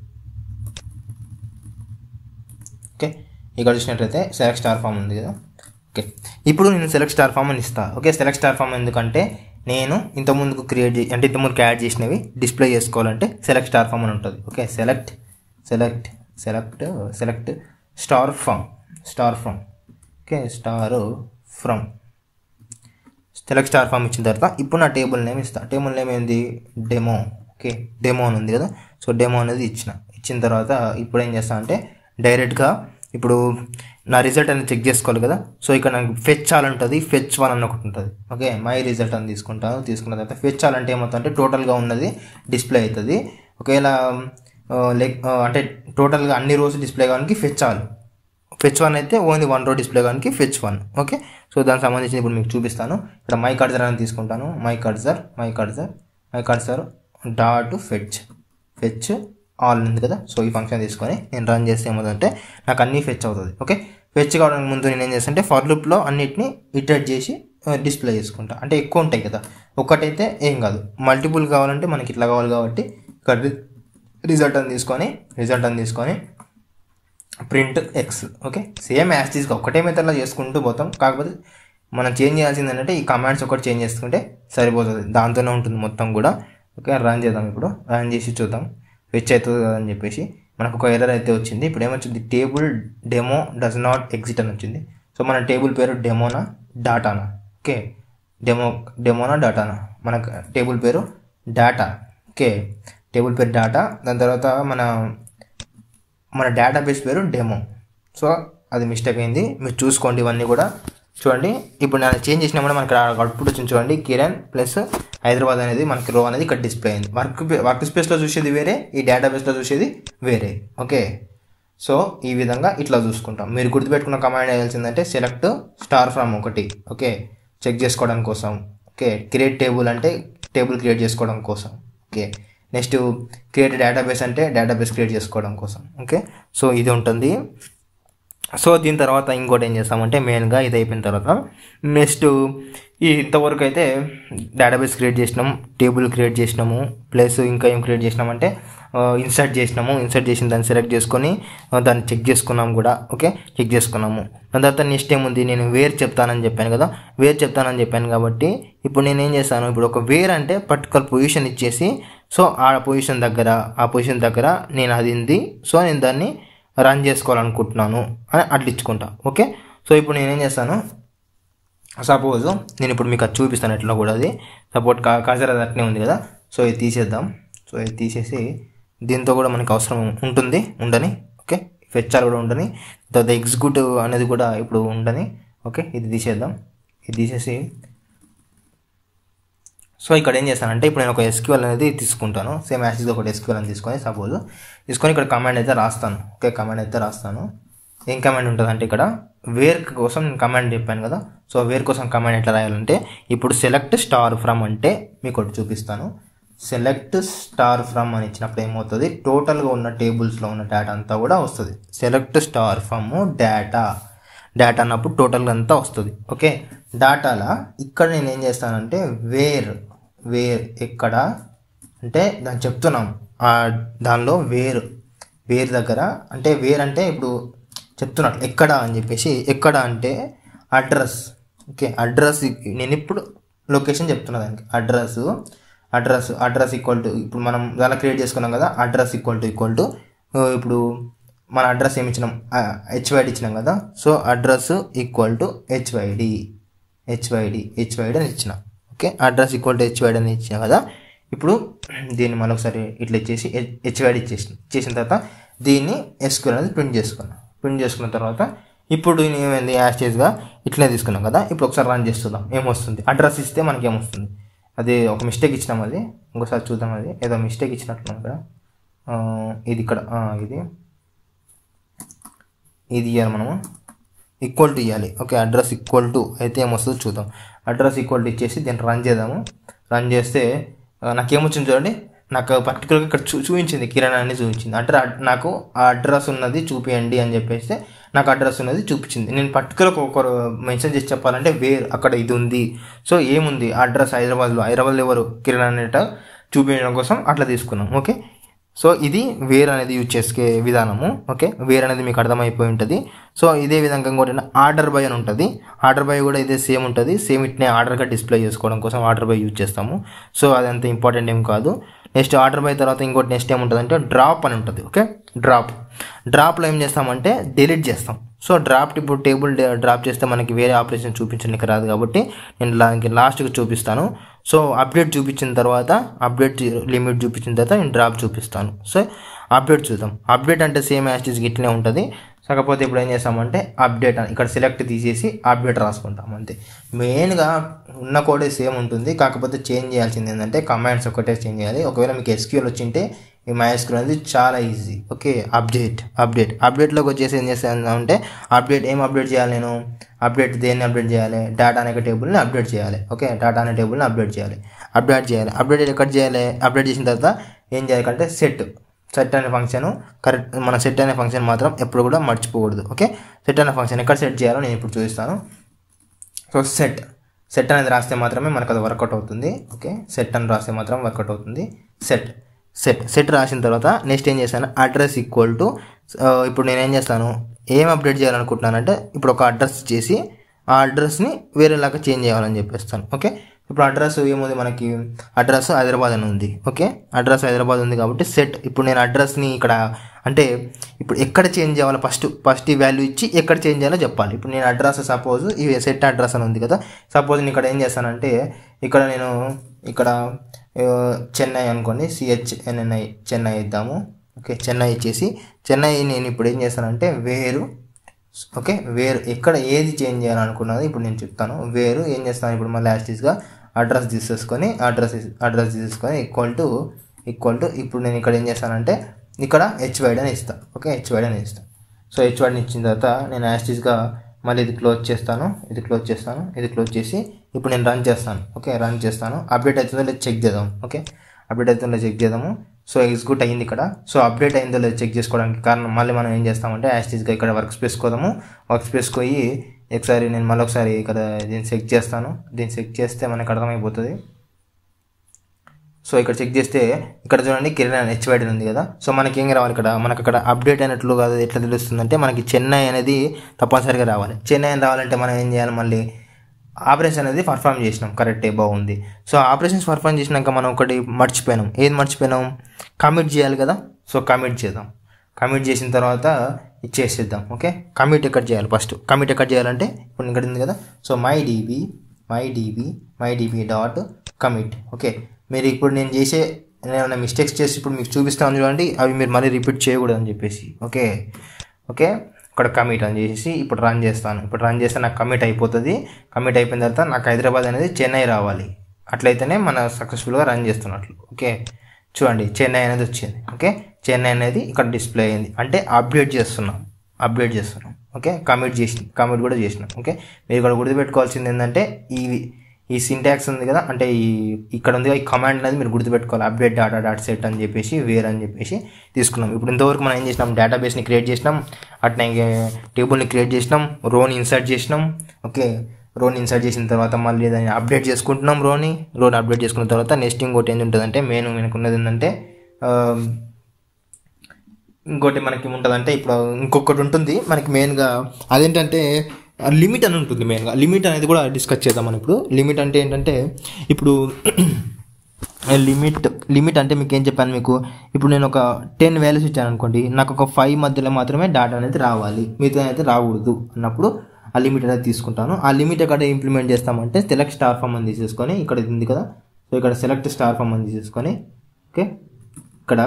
ఇక్కడ చూసినట్లయితే సెలెక్ట్ స్టార్ ఫామ్ ఉంది కదా ఓకే ఇప్పుడు నేను సెలెక్ట్ స్టార్ ఫామ్ అని ఇస్తాను ఓకే సెలెక్ట్ స్టార్ ఫామ్ ఎందుకంటే నేను ఇంతకుముందుకు క్రియేట్ చే అంటే ఇంతకుముందుకు యాడ్ చేసినవి డిస్ప్లే చేసుకోవాలంటే సెలెక్ట్ స్టార్ ఫామ్ అని ఉంటుంది okay select select select select star from star from okay star from select star from ఇచ్చిన తర్వాత ఇప్పుడు నా టేబుల్ నేమ్ ఇస్తా టేబుల్ నేమ్ ఏంది డెమో ఓకే డెమో అని ఉంది కదా సో డెమో అనేది ఇచ్చిన ఇచ్చిన తర్వాత ఇప్పుడు ఏం చేస్తా అంటే డైరెక్ట్గా ఇప్పుడు నా రిజల్ట్ అనేది చెక్ చేసుకోవాలి కదా సో ఇక్కడ నాకు ఫెచ్ ఆల్ ఉంటుంది ఫెచ్ వన్ అని ఒకటి ఉంటుంది ఓకే మై రిజల్ట్ అని తీసుకుంటాను తీసుకున్న తర్వాత ఫెచ్ ఆల్ అంటే ఏమవుతుంది అంటే టోటల్గా ఉన్నది డిస్ప్లే అవుతుంది ఒకవేళ లైక్ అంటే టోటల్గా అన్ని రోజులు డిస్ప్లే కావడానికి ఫెచ్ ఆల్ ఫెచ్ వన్ అయితే ఓన్లీ వన్ రో డిస్ప్లే కానీ ఫెచ్ వన్ ఓకే సో దానికి సంబంధించి ఇప్పుడు మీకు చూపిస్తాను ఇక్కడ మై కర్జర్ అని తీసుకుంటాను my cursor my cursor my cursor dot fetch fetch all ఉంది కదా సో ఈ ఫంక్షన్ తీసుకొని నేను రన్ చేస్తే ఏమవుతుందంటే నాకు అన్నీ ఫెచ్ అవుతుంది ఓకే ఫెచ్ కావడానికి ముందు నేను ఏం చేస్తానంటే ఫర్ లుప్లో అన్నిటిని ఇటరేట్ చేసి డిస్ప్లే చేసుకుంటా అంటే ఎక్కువ ఉంటాయి కదా ఒకటైతే ఏం కాదు మల్టిపుల్ కావాలంటే మనకి ఇట్లా కావాలి కాబట్టి ఇక్కడ రిజల్ట్ అని తీసుకొని రిజల్ట్ అని తీసుకొని ప్రింట్ ఎక్స్ ఓకే సేమ్ యాస్టీస్గా ఒకటే మెథడ్లో చేసుకుంటూ పోతాం కాకపోతే మనం చేంజ్ చేయాల్సింది ఏంటంటే ఈ కమాండ్స్ ఒకటి చేంజ్ చేసుకుంటే సరిపోతుంది దాంతోనే ఉంటుంది మొత్తం కూడా ఓకే రన్ చేద్దాం ఇప్పుడు రన్ చేసి చూద్దాం వెచ్ అవుతుంది కదా అని చెప్పేసి మనకు ఒక ఎర్రర్ అయితే వచ్చింది ఇప్పుడు ఏమొచ్చింది table demo does not exit అని వచ్చింది సో మన టేబుల్ పేరు డెమోనా డాటానా ఓకే డెమో డెమోనా డాటానా మన టేబుల్ పేరు డాటా ఓకే టేబుల్ పేరు డాటా దాని తర్వాత మన మన డేటాబేస్ పేరు డెమో సో అది మిస్టేక్ అయింది మీరు చూసుకోండి ఇవన్నీ కూడా చూడండి ఇప్పుడు నేను చేంజ్ చేసినా కూడా మనకి అవుట్పుట్ వచ్చింది చూడండి కిరణ్ ప్లస్ హైదరాబాద్ అనేది మనకి రో అనేది ఇక్కడ డిస్ప్లే అయింది వర్క్ వర్క్ స్పేస్లో చూసేది వేరే ఈ డేటాబేస్లో చూసేది వేరే ఓకే సో ఈ విధంగా ఇట్లా చూసుకుంటాం మీరు గుర్తుపెట్టుకున్న కమాండ్ వేయాల్సిందంటే సెలెక్ట్ స్టార్ ఫ్రమ్ ఒకటి ఓకే చెక్ చేసుకోవడం కోసం ఓకే క్రియేట్ టేబుల్ అంటే టేబుల్ క్రియేట్ చేసుకోవడం కోసం ఓకే నెక్స్ట్ క్రియేట్ డేటాబేస్ అంటే డేటాబేస్ క్రియేట్ చేసుకోవడం కోసం ఓకే సో ఇది ఉంటుంది సో దీని తర్వాత ఇంకోటి ఏం చేస్తామంటే మెయిన్గా ఇది అయిపోయిన తర్వాత నెక్స్ట్ ఈ ఇంతవరకు అయితే డేటాబేస్ క్రియేట్ చేసినాం టేబుల్ క్రియేట్ చేసినాము ప్లస్ ఇంకా ఏం క్రియేట్ చేసినామంటే ఇన్సర్ట్ చేసినాము ఇన్సర్ట్ చేసిన దాన్ని సెలెక్ట్ చేసుకొని ఆ, దాన్ని చెక్ చేసుకున్నాం కూడా ఓకే చెక్ చేసుకున్నాము దాని తర్వాత నెక్స్ట్ ఏముంది నేను వేర్ చెప్తానని చెప్పాను కదా వేర్ చెప్తానని చెప్పాను కాబట్టి ఇప్పుడు నేను ఏం చేస్తాను ఇప్పుడు ఒక వేర్ అంటే పర్టికులర్ పొజిషన్ ఇచ్చేసి సో ఆ పొజిషన్ దగ్గర ఆ పొజిషన్ దగ్గర నేను అది ఉంది సో నేను దాన్ని రన్ చేసుకోవాలనుకుంటున్నాను అని అట్లా ఇచ్చుకుంటా ఓకే సో ఇప్పుడు నేను ఏం చేస్తాను సపోజ్ నేను ఇప్పుడు మీకు అది చూపిస్తాను ఎట్లా కూడా అది సపోర్ట్ కా కాజర్ అది అట్నే ఉంది కదా సో ఇది తీసేద్దాం సో ఇది తీసేసి దీంతో కూడా మనకు అవసరం ఉంటుంది ఉండని ఓకే ఫెచ్ఆర్ కూడా ఉండని తర్వాత ఎగ్జిక్యూటివ్ అనేది కూడా ఇప్పుడు ఉండని ఓకే ఇది తీసేద్దాం ఇది తీసేసి సో ఇక్కడ ఏం చేస్తానంటే ఇప్పుడు నేను ఒక ఎస్క్యూఎల్ అనేది తీసుకుంటాను సేమ్ యాసిడ్గా ఒకటి ఎస్క్యూఎల్ అని తీసుకొని సపోజ్ తీసుకొని ఇక్కడ కమాండ్ అయితే రాస్తాను ఓకే కమాండ్ అయితే రాస్తాను ఏం కమాండ్ ఉంటుంది అంటే ఇక్కడ వేర్ కోసం నేను కమాండ్ చెప్పాను కదా సో వేర్ కోసం కమాండ్ ఎట్లా రాయాలంటే ఇప్పుడు సెలెక్ట్ స్టార్ ఫ్రమ్ అంటే మీకు ఒకటి చూపిస్తాను సెలెక్ట్ స్టార్ ఫ్రమ్ అని ఇచ్చినప్పుడు ఏమవుతుంది టోటల్గా ఉన్న టేబుల్స్లో ఉన్న డేటా అంతా కూడా వస్తుంది select star from data data అన్నప్పుడు టోటల్గా అంతా వస్తుంది ఓకే డేటాలా ఇక్కడ నేను ఏం చేస్తానంటే వేర్ వేర్ ఎక్కడ అంటే దాన్ని చెప్తున్నాం ఆ దానిలో వేరు వేర్ దగ్గర అంటే వేర్ అంటే ఇప్పుడు చెప్తున్నట్లు ఎక్కడ అని చెప్పేసి ఎక్కడ అంటే అడ్రస్ ఓకే అడ్రస్ నేను ఇప్పుడు లొకేషన్ చెప్తున్నా దానికి address address address equal to ఇప్పుడు మనం దానిలో క్రియేట్ చేసుకున్నాం కదా address equal to equal to ఇప్పుడు మన అడ్రస్ ఏమి ఇచ్చినాం హెచ్వైడి ఇచ్చినాం కదా so address equal to HYD HYD HYD అని ఇచ్చిన okay address equal to HYD అని ఇచ్చిన కదా ఇప్పుడు దీన్ని మరొకసారి ఇట్లా ఇచ్చేసి హెచ్వైడి ఇచ్చేసి ఇచ్చేసిన తర్వాత దీన్ని ఎస్క్యూఎల్ అనేది ప్రింట్ చేసుకున్నాం ప్రింట్ చేసుకున్న తర్వాత ఇప్పుడు దీన్ని ఏమైంది యాస్టేజ్గా ఇట్లనే తీసుకున్నాం కదా ఇప్పుడు ఒకసారి రన్ చేస్తుందాం ఏమొస్తుంది అడ్రస్ ఇస్తే మనకి ఏమొస్తుంది అది ఒక మిస్టేక్ ఇచ్చినాం అది ఇంకోసారి చూద్దాం అది ఏదో మిస్టేక్ ఇచ్చినట్లు ఇక్కడ ఆ, ఇది ఇక్కడ ఆ, ఇది ఇది ఇవ్వాలి మనము ఈక్వల్ టు ఇవ్వాలి ఓకే అడ్రస్ ఈక్వల్ టు అయితే ఏమొస్తుందో చూద్దాం అడ్రస్ ఈక్వల్ టు ఇచ్చేసి దీన్ని రన్ చేద్దాము రన్ చేస్తే ఆ, నాకేమొచ్చింది చూడండి నాకు పర్టికులర్గా ఇక్కడ చూ చూపించింది కిరణ్ అని చూపించింది అంటే అడ్- నాకు ఆ అడ్రస్ ఉన్నది చూపియండి అని చెప్పేస్తే నాకు అడ్రస్ ఉన్నది చూపించింది నేను పర్టికులర్ ఒక మెన్షన్ చేసి చెప్పాలంటే వేర్ అక్కడ ఇది ఉంది సో ఏముంది అడ్రస్ హైదరాబాద్లో హైదరాబాద్లో ఎవరు కిరణ్ అనేట చూపించడం కోసం అట్లా తీసుకున్నాం ఓకే సో ఇది వేర్ అనేది యూజ్ చేసుకే విధానము ఓకే వేర్ అనేది మీకు అర్థమైపోయి ఉంటుంది సో ఇదే విధంగా ఇంకోటి ఆర్డర్ బై అని ఉంటుంది ఆర్డర్ బై కూడా ఇదే సేమ్ ఉంటుంది సేమ్ ఇట్నే ఆర్డర్గా డిస్ప్లే చేసుకోవడం కోసం ఆర్డర్ బై యూజ్ చేస్తాము సో అది అంత ఇంపార్టెంట్ ఏం కాదు నెక్స్ట్ ఆర్డర్ బై తర్వాత ఇంకోటి నెక్స్ట్ ఏముంటుంది అంటే డ్రాప్ అని ఉంటుంది ఓకే డ్రాప్ డ్రాప్లో ఏం చేస్తామంటే డిలీట్ చేస్తాం సో డ్రాప్ ఇప్పుడు టేబుల్ డ్రాప్ చేస్తే మనకి వేరే ఆపరేషన్ చూపించడానికి రాదు కాబట్టి నేను దానికి లాస్ట్కి చూపిస్తాను సో అప్డేట్ చూపించిన తర్వాత అప్డేట్ లిమిట్ చూపించిన తర్వాత నేను డ్రాప్ చూపిస్తాను సో అప్డేట్ చూద్దాం అప్డేట్ అంటే సేమ్ యాస్టీస్ ఇట్లనే ఉంటుంది కాకపోతే ఇప్పుడు ఏం చేస్తామంటే అప్డేట్ అని ఇక్కడ సెలెక్ట్ తీసేసి అప్డేట్ రాసుకుంటాం అంతే మెయిన్గా ఉన్న కోడే సేమ్ ఉంటుంది కాకపోతే చేంజ్ చేయాల్సింది ఏంటంటే కమాండ్స్ ఒకటే చేంజ్ చేయాలి ఒకవేళ మీకు ఎస్క్యూఎల్ వచ్చింటే ఈ మైఎస్క్యూఎల్ అనేది చాలా ఈజీ ఓకే అప్డేట్ అప్డేట్ అప్డేట్లోకి వచ్చేసి ఏం చేస్తాను అంటే అప్డేట్ ఏం అప్డేట్ చేయాలి నేను అప్డేట్ దేన్ని అప్డేట్ చేయాలి డేటా అనే టేబుల్ని అప్డేట్ చేయాలి ఓకే డేటా అనే టేబుల్ని అప్డేట్ చేయాలి అప్డేట్ చేయాలి అప్డేట్ ఎక్కడ చేయాలి అప్డేట్ చేసిన తర్వాత ఏం చేయాలి అంటే సెట్ సెట్ అనే ఫంక్షన్ కరెక్ట్ మన సెట్ అనే ఫంక్షన్ మాత్రం ఎప్పుడు కూడా మర్చిపోకూడదు ఓకే సెట్ అనే ఫంక్షన్ ఎక్కడ సెట్ చేయాలో నేను ఇప్పుడు చూపిస్తాను సో సెట్ సెట్ అనేది రాస్తే మాత్రమే మనకు అది వర్కౌట్ అవుతుంది ఓకే సెట్ అని రాస్తే మాత్రం వర్కౌట్ అవుతుంది సెట్ సెట్ సెట్ రాసిన తర్వాత నెక్స్ట్ ఏం చేస్తాను అడ్రస్ ఈక్వల్ టు ఇప్పుడు నేను ఏం చేస్తాను ఏం అప్డేట్ చేయాలనుకుంటున్నానంటే ఇప్పుడు ఒక అడ్రస్ చేసి ఆ అడ్రస్ని వేరేలాగా చేంజ్ చేయాలని చెప్పేస్తాను ఓకే ఇప్పుడు అడ్రస్ ఏముంది మనకి అడ్రస్ హైదరాబాద్ అని ఉంది ఓకే అడ్రస్ హైదరాబాద్ ఉంది కాబట్టి సెట్ ఇప్పుడు నేను అడ్రస్ని ఇక్కడ అంటే ఇప్పుడు ఎక్కడ చేంజ్ చేయాలో ఫస్ట్ ఫస్ట్ ఈ వాల్యూ ఇచ్చి ఎక్కడ చేంజ్ చేయాలో చెప్పాలి ఇప్పుడు నేను అడ్రస్ సపోజ్ ఈ సెట్ అడ్రస్ అని ఉంది కదా సపోజ్ నేను ఇక్కడ ఏం చేస్తానంటే ఇక్కడ నేను ఇక్కడ ఆ, చెన్నై అనుకోండి సిహెచ్ఎన్ఎన్ఐ చెన్నై ఇద్దాము ఓకే చెన్నై ఇచ్చేసి చెన్నై నేను ఇప్పుడు ఏం చేస్తానంటే వేరు ఓకే వేరు ఎక్కడ ఏది చేంజ్ చేయాలనుకున్నది ఇప్పుడు నేను చెప్తాను వేరు ఏం చేస్తాను ఇప్పుడు మళ్ళీ యాస్టీస్గా అడ్రస్ తీసేసుకొని అడ్రస్ అడ్రస్ తీసేసుకొని ఈక్వల్ టు ఈక్వల్ టు ఇప్పుడు నేను ఇక్కడ ఏం చేస్తానంటే ఇక్కడ హెచ్ వైడ్ అని ఇస్తాను ఓకే హెచ్ వైడ్ అని ఇస్తాను సో హెచ్ వైడ్ని ఇచ్చిన తర్వాత నేను యాస్టీస్గా మళ్ళీ ఇది క్లోజ్ చేస్తాను ఇది క్లోజ్ చేస్తాను ఇది క్లోజ్ చేసి ఇప్పుడు నేను రన్ చేస్తాను ఓకే రన్ చేస్తాను అప్డేట్ అవుతుందో లేదు చెక్ చేద్దాం ఓకే అప్డేట్ అవుతుందో లేదో చెక్ చేద్దాము సో ఎగ్జిక్యూట్ అయ్యింది ఇక్కడ సో అప్డేట్ అయిందో లేదో చెక్ చేసుకోవడానికి కారణం మళ్ళీ మనం ఏం చేస్తామంటే యాస్టీస్గా ఇక్కడ వర్క్ స్పేస్ కోదాము వర్క్ స్పేస్ పోయి ఒకసారి నేను మళ్ళీ ఒకసారి ఇక్కడ దీన్ని చెక్ చేస్తాను దీన్ని చెక్ చేస్తే మనకు అర్థమైపోతుంది సో ఇక్కడ చెక్ చేస్తే ఇక్కడ చూడండి కిరణ్ హెచ్ వైడ్ ఉంది కదా సో మనకి ఏం రావాలి ఇక్కడ మనకి అక్కడ అప్డేట్ అయినట్లు కాదు ఎట్లా తెలుస్తుందంటే మనకి చెన్నై అనేది తప్పనిసరిగా రావాలి చెన్నై అని రావాలంటే మనం ఏం చేయాలి మళ్ళీ ఆపరేషన్ అనేది పర్ఫామ్ చేసినాం కరెక్టే బాగుంది సో ఆపరేషన్స్ పర్ఫామ్ చేసినాక మనం ఒకటి మర్చిపోయినాం ఏది మర్చిపోయినాం కమిట్ చేయాలి కదా సో కమిట్ చేద్దాం కమిట్ చేసిన తర్వాత ఇచ్చేసేద్దాం ఓకే కమిట్ ఎక్కడ చేయాలి ఫస్ట్ కమిట్ ఎక్కడ చేయాలంటే ఇప్పుడు ఇక్కడ ఉంది కదా so my DB my DB my DB dot commit okay మీరు ఇప్పుడు నేను చేసే నేను మిస్టేక్స్ చేసి ఇప్పుడు మీకు చూపిస్తాను చూడండి అవి మీరు మళ్ళీ రిపీట్ చేయకూడదు అని చెప్పేసి ఓకే ఓకే ఇక్కడ కమిట్ అని చేసి ఇప్పుడు రన్ చేస్తాను ఇప్పుడు రన్ చేస్తే నాకు కమిట్ అయిపోతుంది కమిట్ అయిపోయిన తర్వాత నాకు హైదరాబాద్ అనేది చెన్నై రావాలి అట్లయితేనే మన సక్సెస్ఫుల్గా రన్ చేస్తున్నట్లు ఓకే చూడండి చెన్నై అనేది వచ్చింది ఓకే చెన్నై అనేది ఇక్కడ డిస్ప్లే అయింది అంటే అప్డేట్ చేస్తున్నాం అప్డేట్ చేస్తున్నాం ఓకే కమిట్ చేసి కమిట్ కూడా చేసినాం ఓకే మీరు ఇక్కడ గుర్తుపెట్టుకోవాల్సింది ఏంటంటే ఈ ఈ సింటాక్స్ ఉంది కదా అంటే ఈ ఇక్కడ ఉంది కదా, ఈ కమాండ్ అనేది మీరు గుర్తుపెట్టుకోవాలి అప్డేట్ డాటా డాట్ సెట్ అని చెప్పేసి వేర్ అని చెప్పేసి తీసుకున్నాం ఇప్పుడు ఇంతవరకు మనం ఏం చేసినాం డేటాబేస్ని క్రియేట్ చేసినాం అట్నే టేబుల్ని క్రియేట్ చేసినాం రోని ఇన్సర్ట్ చేసినాం ఓకే రోని ఇన్సర్ట్ చేసిన తర్వాత మళ్ళీ దాన్ని అప్డేట్ చేసుకుంటున్నాం రోని రోని అప్డేట్ చేసుకున్న తర్వాత నెక్స్ట్ ఇంకోటి ఏంటి ఉంటుందంటే మెయిన్ మనకు ఉన్నది ఏంటంటే ఆ, ఇంకోటి మనకి ఉంటుందంటే ఇప్పుడు ఇంకొకటి ఉంటుంది మనకి మెయిన్గా అదేంటంటే లిమిట్ అని ఉంటుంది మెయిన్గా లిమిట్ అనేది కూడా డిస్కస్ చేద్దాం మనం ఇప్పుడు లిమిట్ అంటే ఏంటంటే ఇప్పుడు లిమిట్ లిమిట్ అంటే మీకు ఏం చెప్పాను మీకు ఇప్పుడు నేను ఒక టెన్ వాల్యూస్ ఇచ్చాను అనుకోండి నాకు ఒక ఫైవ్ మధ్యలో మాత్రమే డాటా అనేది రావాలి మిగతా అయితే రాకూడదు అన్నప్పుడు ఆ లిమిట్ అనేది తీసుకుంటాను ఆ లిమిట్ ఎక్కడ ఇంప్లిమెంట్ చేస్తామంటే సెలెక్ట్ స్టార్ ఫామ్ అని తీసేసుకొని ఇక్కడ ఇది ఉంది కదా సో ఇక్కడ సెలెక్ట్ స్టార్ ఫామ్ అని తీసేసుకొని ఓకే ఇక్కడ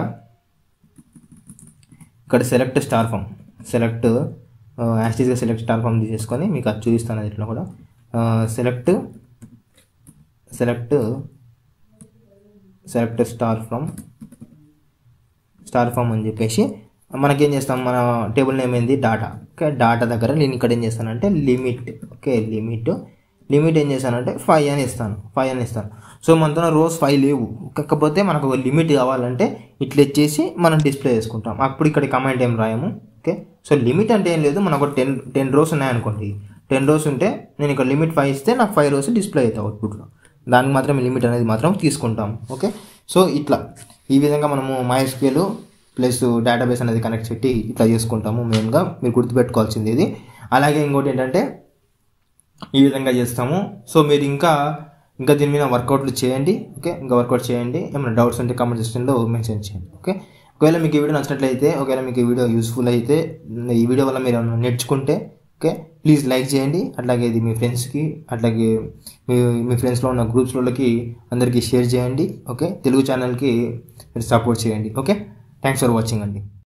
ఇక్కడ సెలెక్ట్ స్టార్ ఫామ్ సెలెక్ట్ యాస్టీస్గా సెలెక్ట్ స్టార్ ఫామ్ తీసేసుకొని మీకు అది చూపిస్తాను అది ఇట్లా కూడా select select select star from star from అని చెప్పేసి మనకేం చేస్తాం మన టేబుల్ నేమ్ ఏంది డాటా ఓకే డాటా దగ్గర నేను ఇక్కడ ఏం చేస్తానంటే లిమిట్ ఓకే లిమిట్ లిమిట్ ఏం చేస్తానంటే ఫైవ్ అని ఇస్తాను ఫైవ్ అని ఇస్తాను సో మనతో రోజ్ ఫైవ్ లేవు కాకపోతే మనకు ఒక లిమిట్ కావాలంటే ఇట్లా ఇచ్చేసి మనం డిస్ప్లే చేసుకుంటాం అప్పుడు ఇక్కడ కమాండ్ ఏం రాయము ఓకే సో లిమిట్ అంటే ఏం లేదు మనకు టెన్ టెన్ రోస్ ఉన్నాయనుకోండి టెన్ రోస్ ఉంటే నేను ఇక్కడ లిమిట్ ఫైవ్ ఇస్తే నాకు ఫైవ్ రోస్ డిస్ప్లే అవుతాయి అవుట్పుట్లో దానికి మాత్రం లిమిట్ అనేది మాత్రం తీసుకుంటాం ఓకే సో ఇట్లా ఈ విధంగా మనము MySQL ప్లస్ డేటాబేస్ అనేది కనెక్ట్ పెట్టి ఇట్లా చేసుకుంటాము మెయిన్గా మీరు గుర్తుపెట్టుకోవాల్సింది ఇది అలాగే ఇంకోటి ఏంటంటే ఈ విధంగా చేస్తాము సో మీరు ఇంకా ఇంకా దీని మీద వర్కౌట్లు చేయండి ఓకే ఇంకా వర్కౌట్ చేయండి ఏమైనా డౌట్స్ ఉంటే కామెంట్ సెక్షన్లో మెన్షన్ చేయండి ఓకే ఒకవేళ మీకు ఈ వీడియో నచ్చినట్లయితే ఒకవేళ మీకు ఈ వీడియో యూస్ఫుల్ అయితే ఈ వీడియో వల్ల మీరు ఏమైనా నేర్చుకుంటే ఓకే ప్లీజ్ లైక్ చేయండి అట్లాగే ఇది మీ ఫ్రెండ్స్కి అట్లాగే మీ మీ ఫ్రెండ్స్లో ఉన్న గ్రూప్స్లోకి అందరికీ షేర్ చేయండి ఓకే తెలుగు ఛానల్కి మీరు సపోర్ట్ చేయండి ఓకే థ్యాంక్స్ ఫర్ వాచింగ్ అండి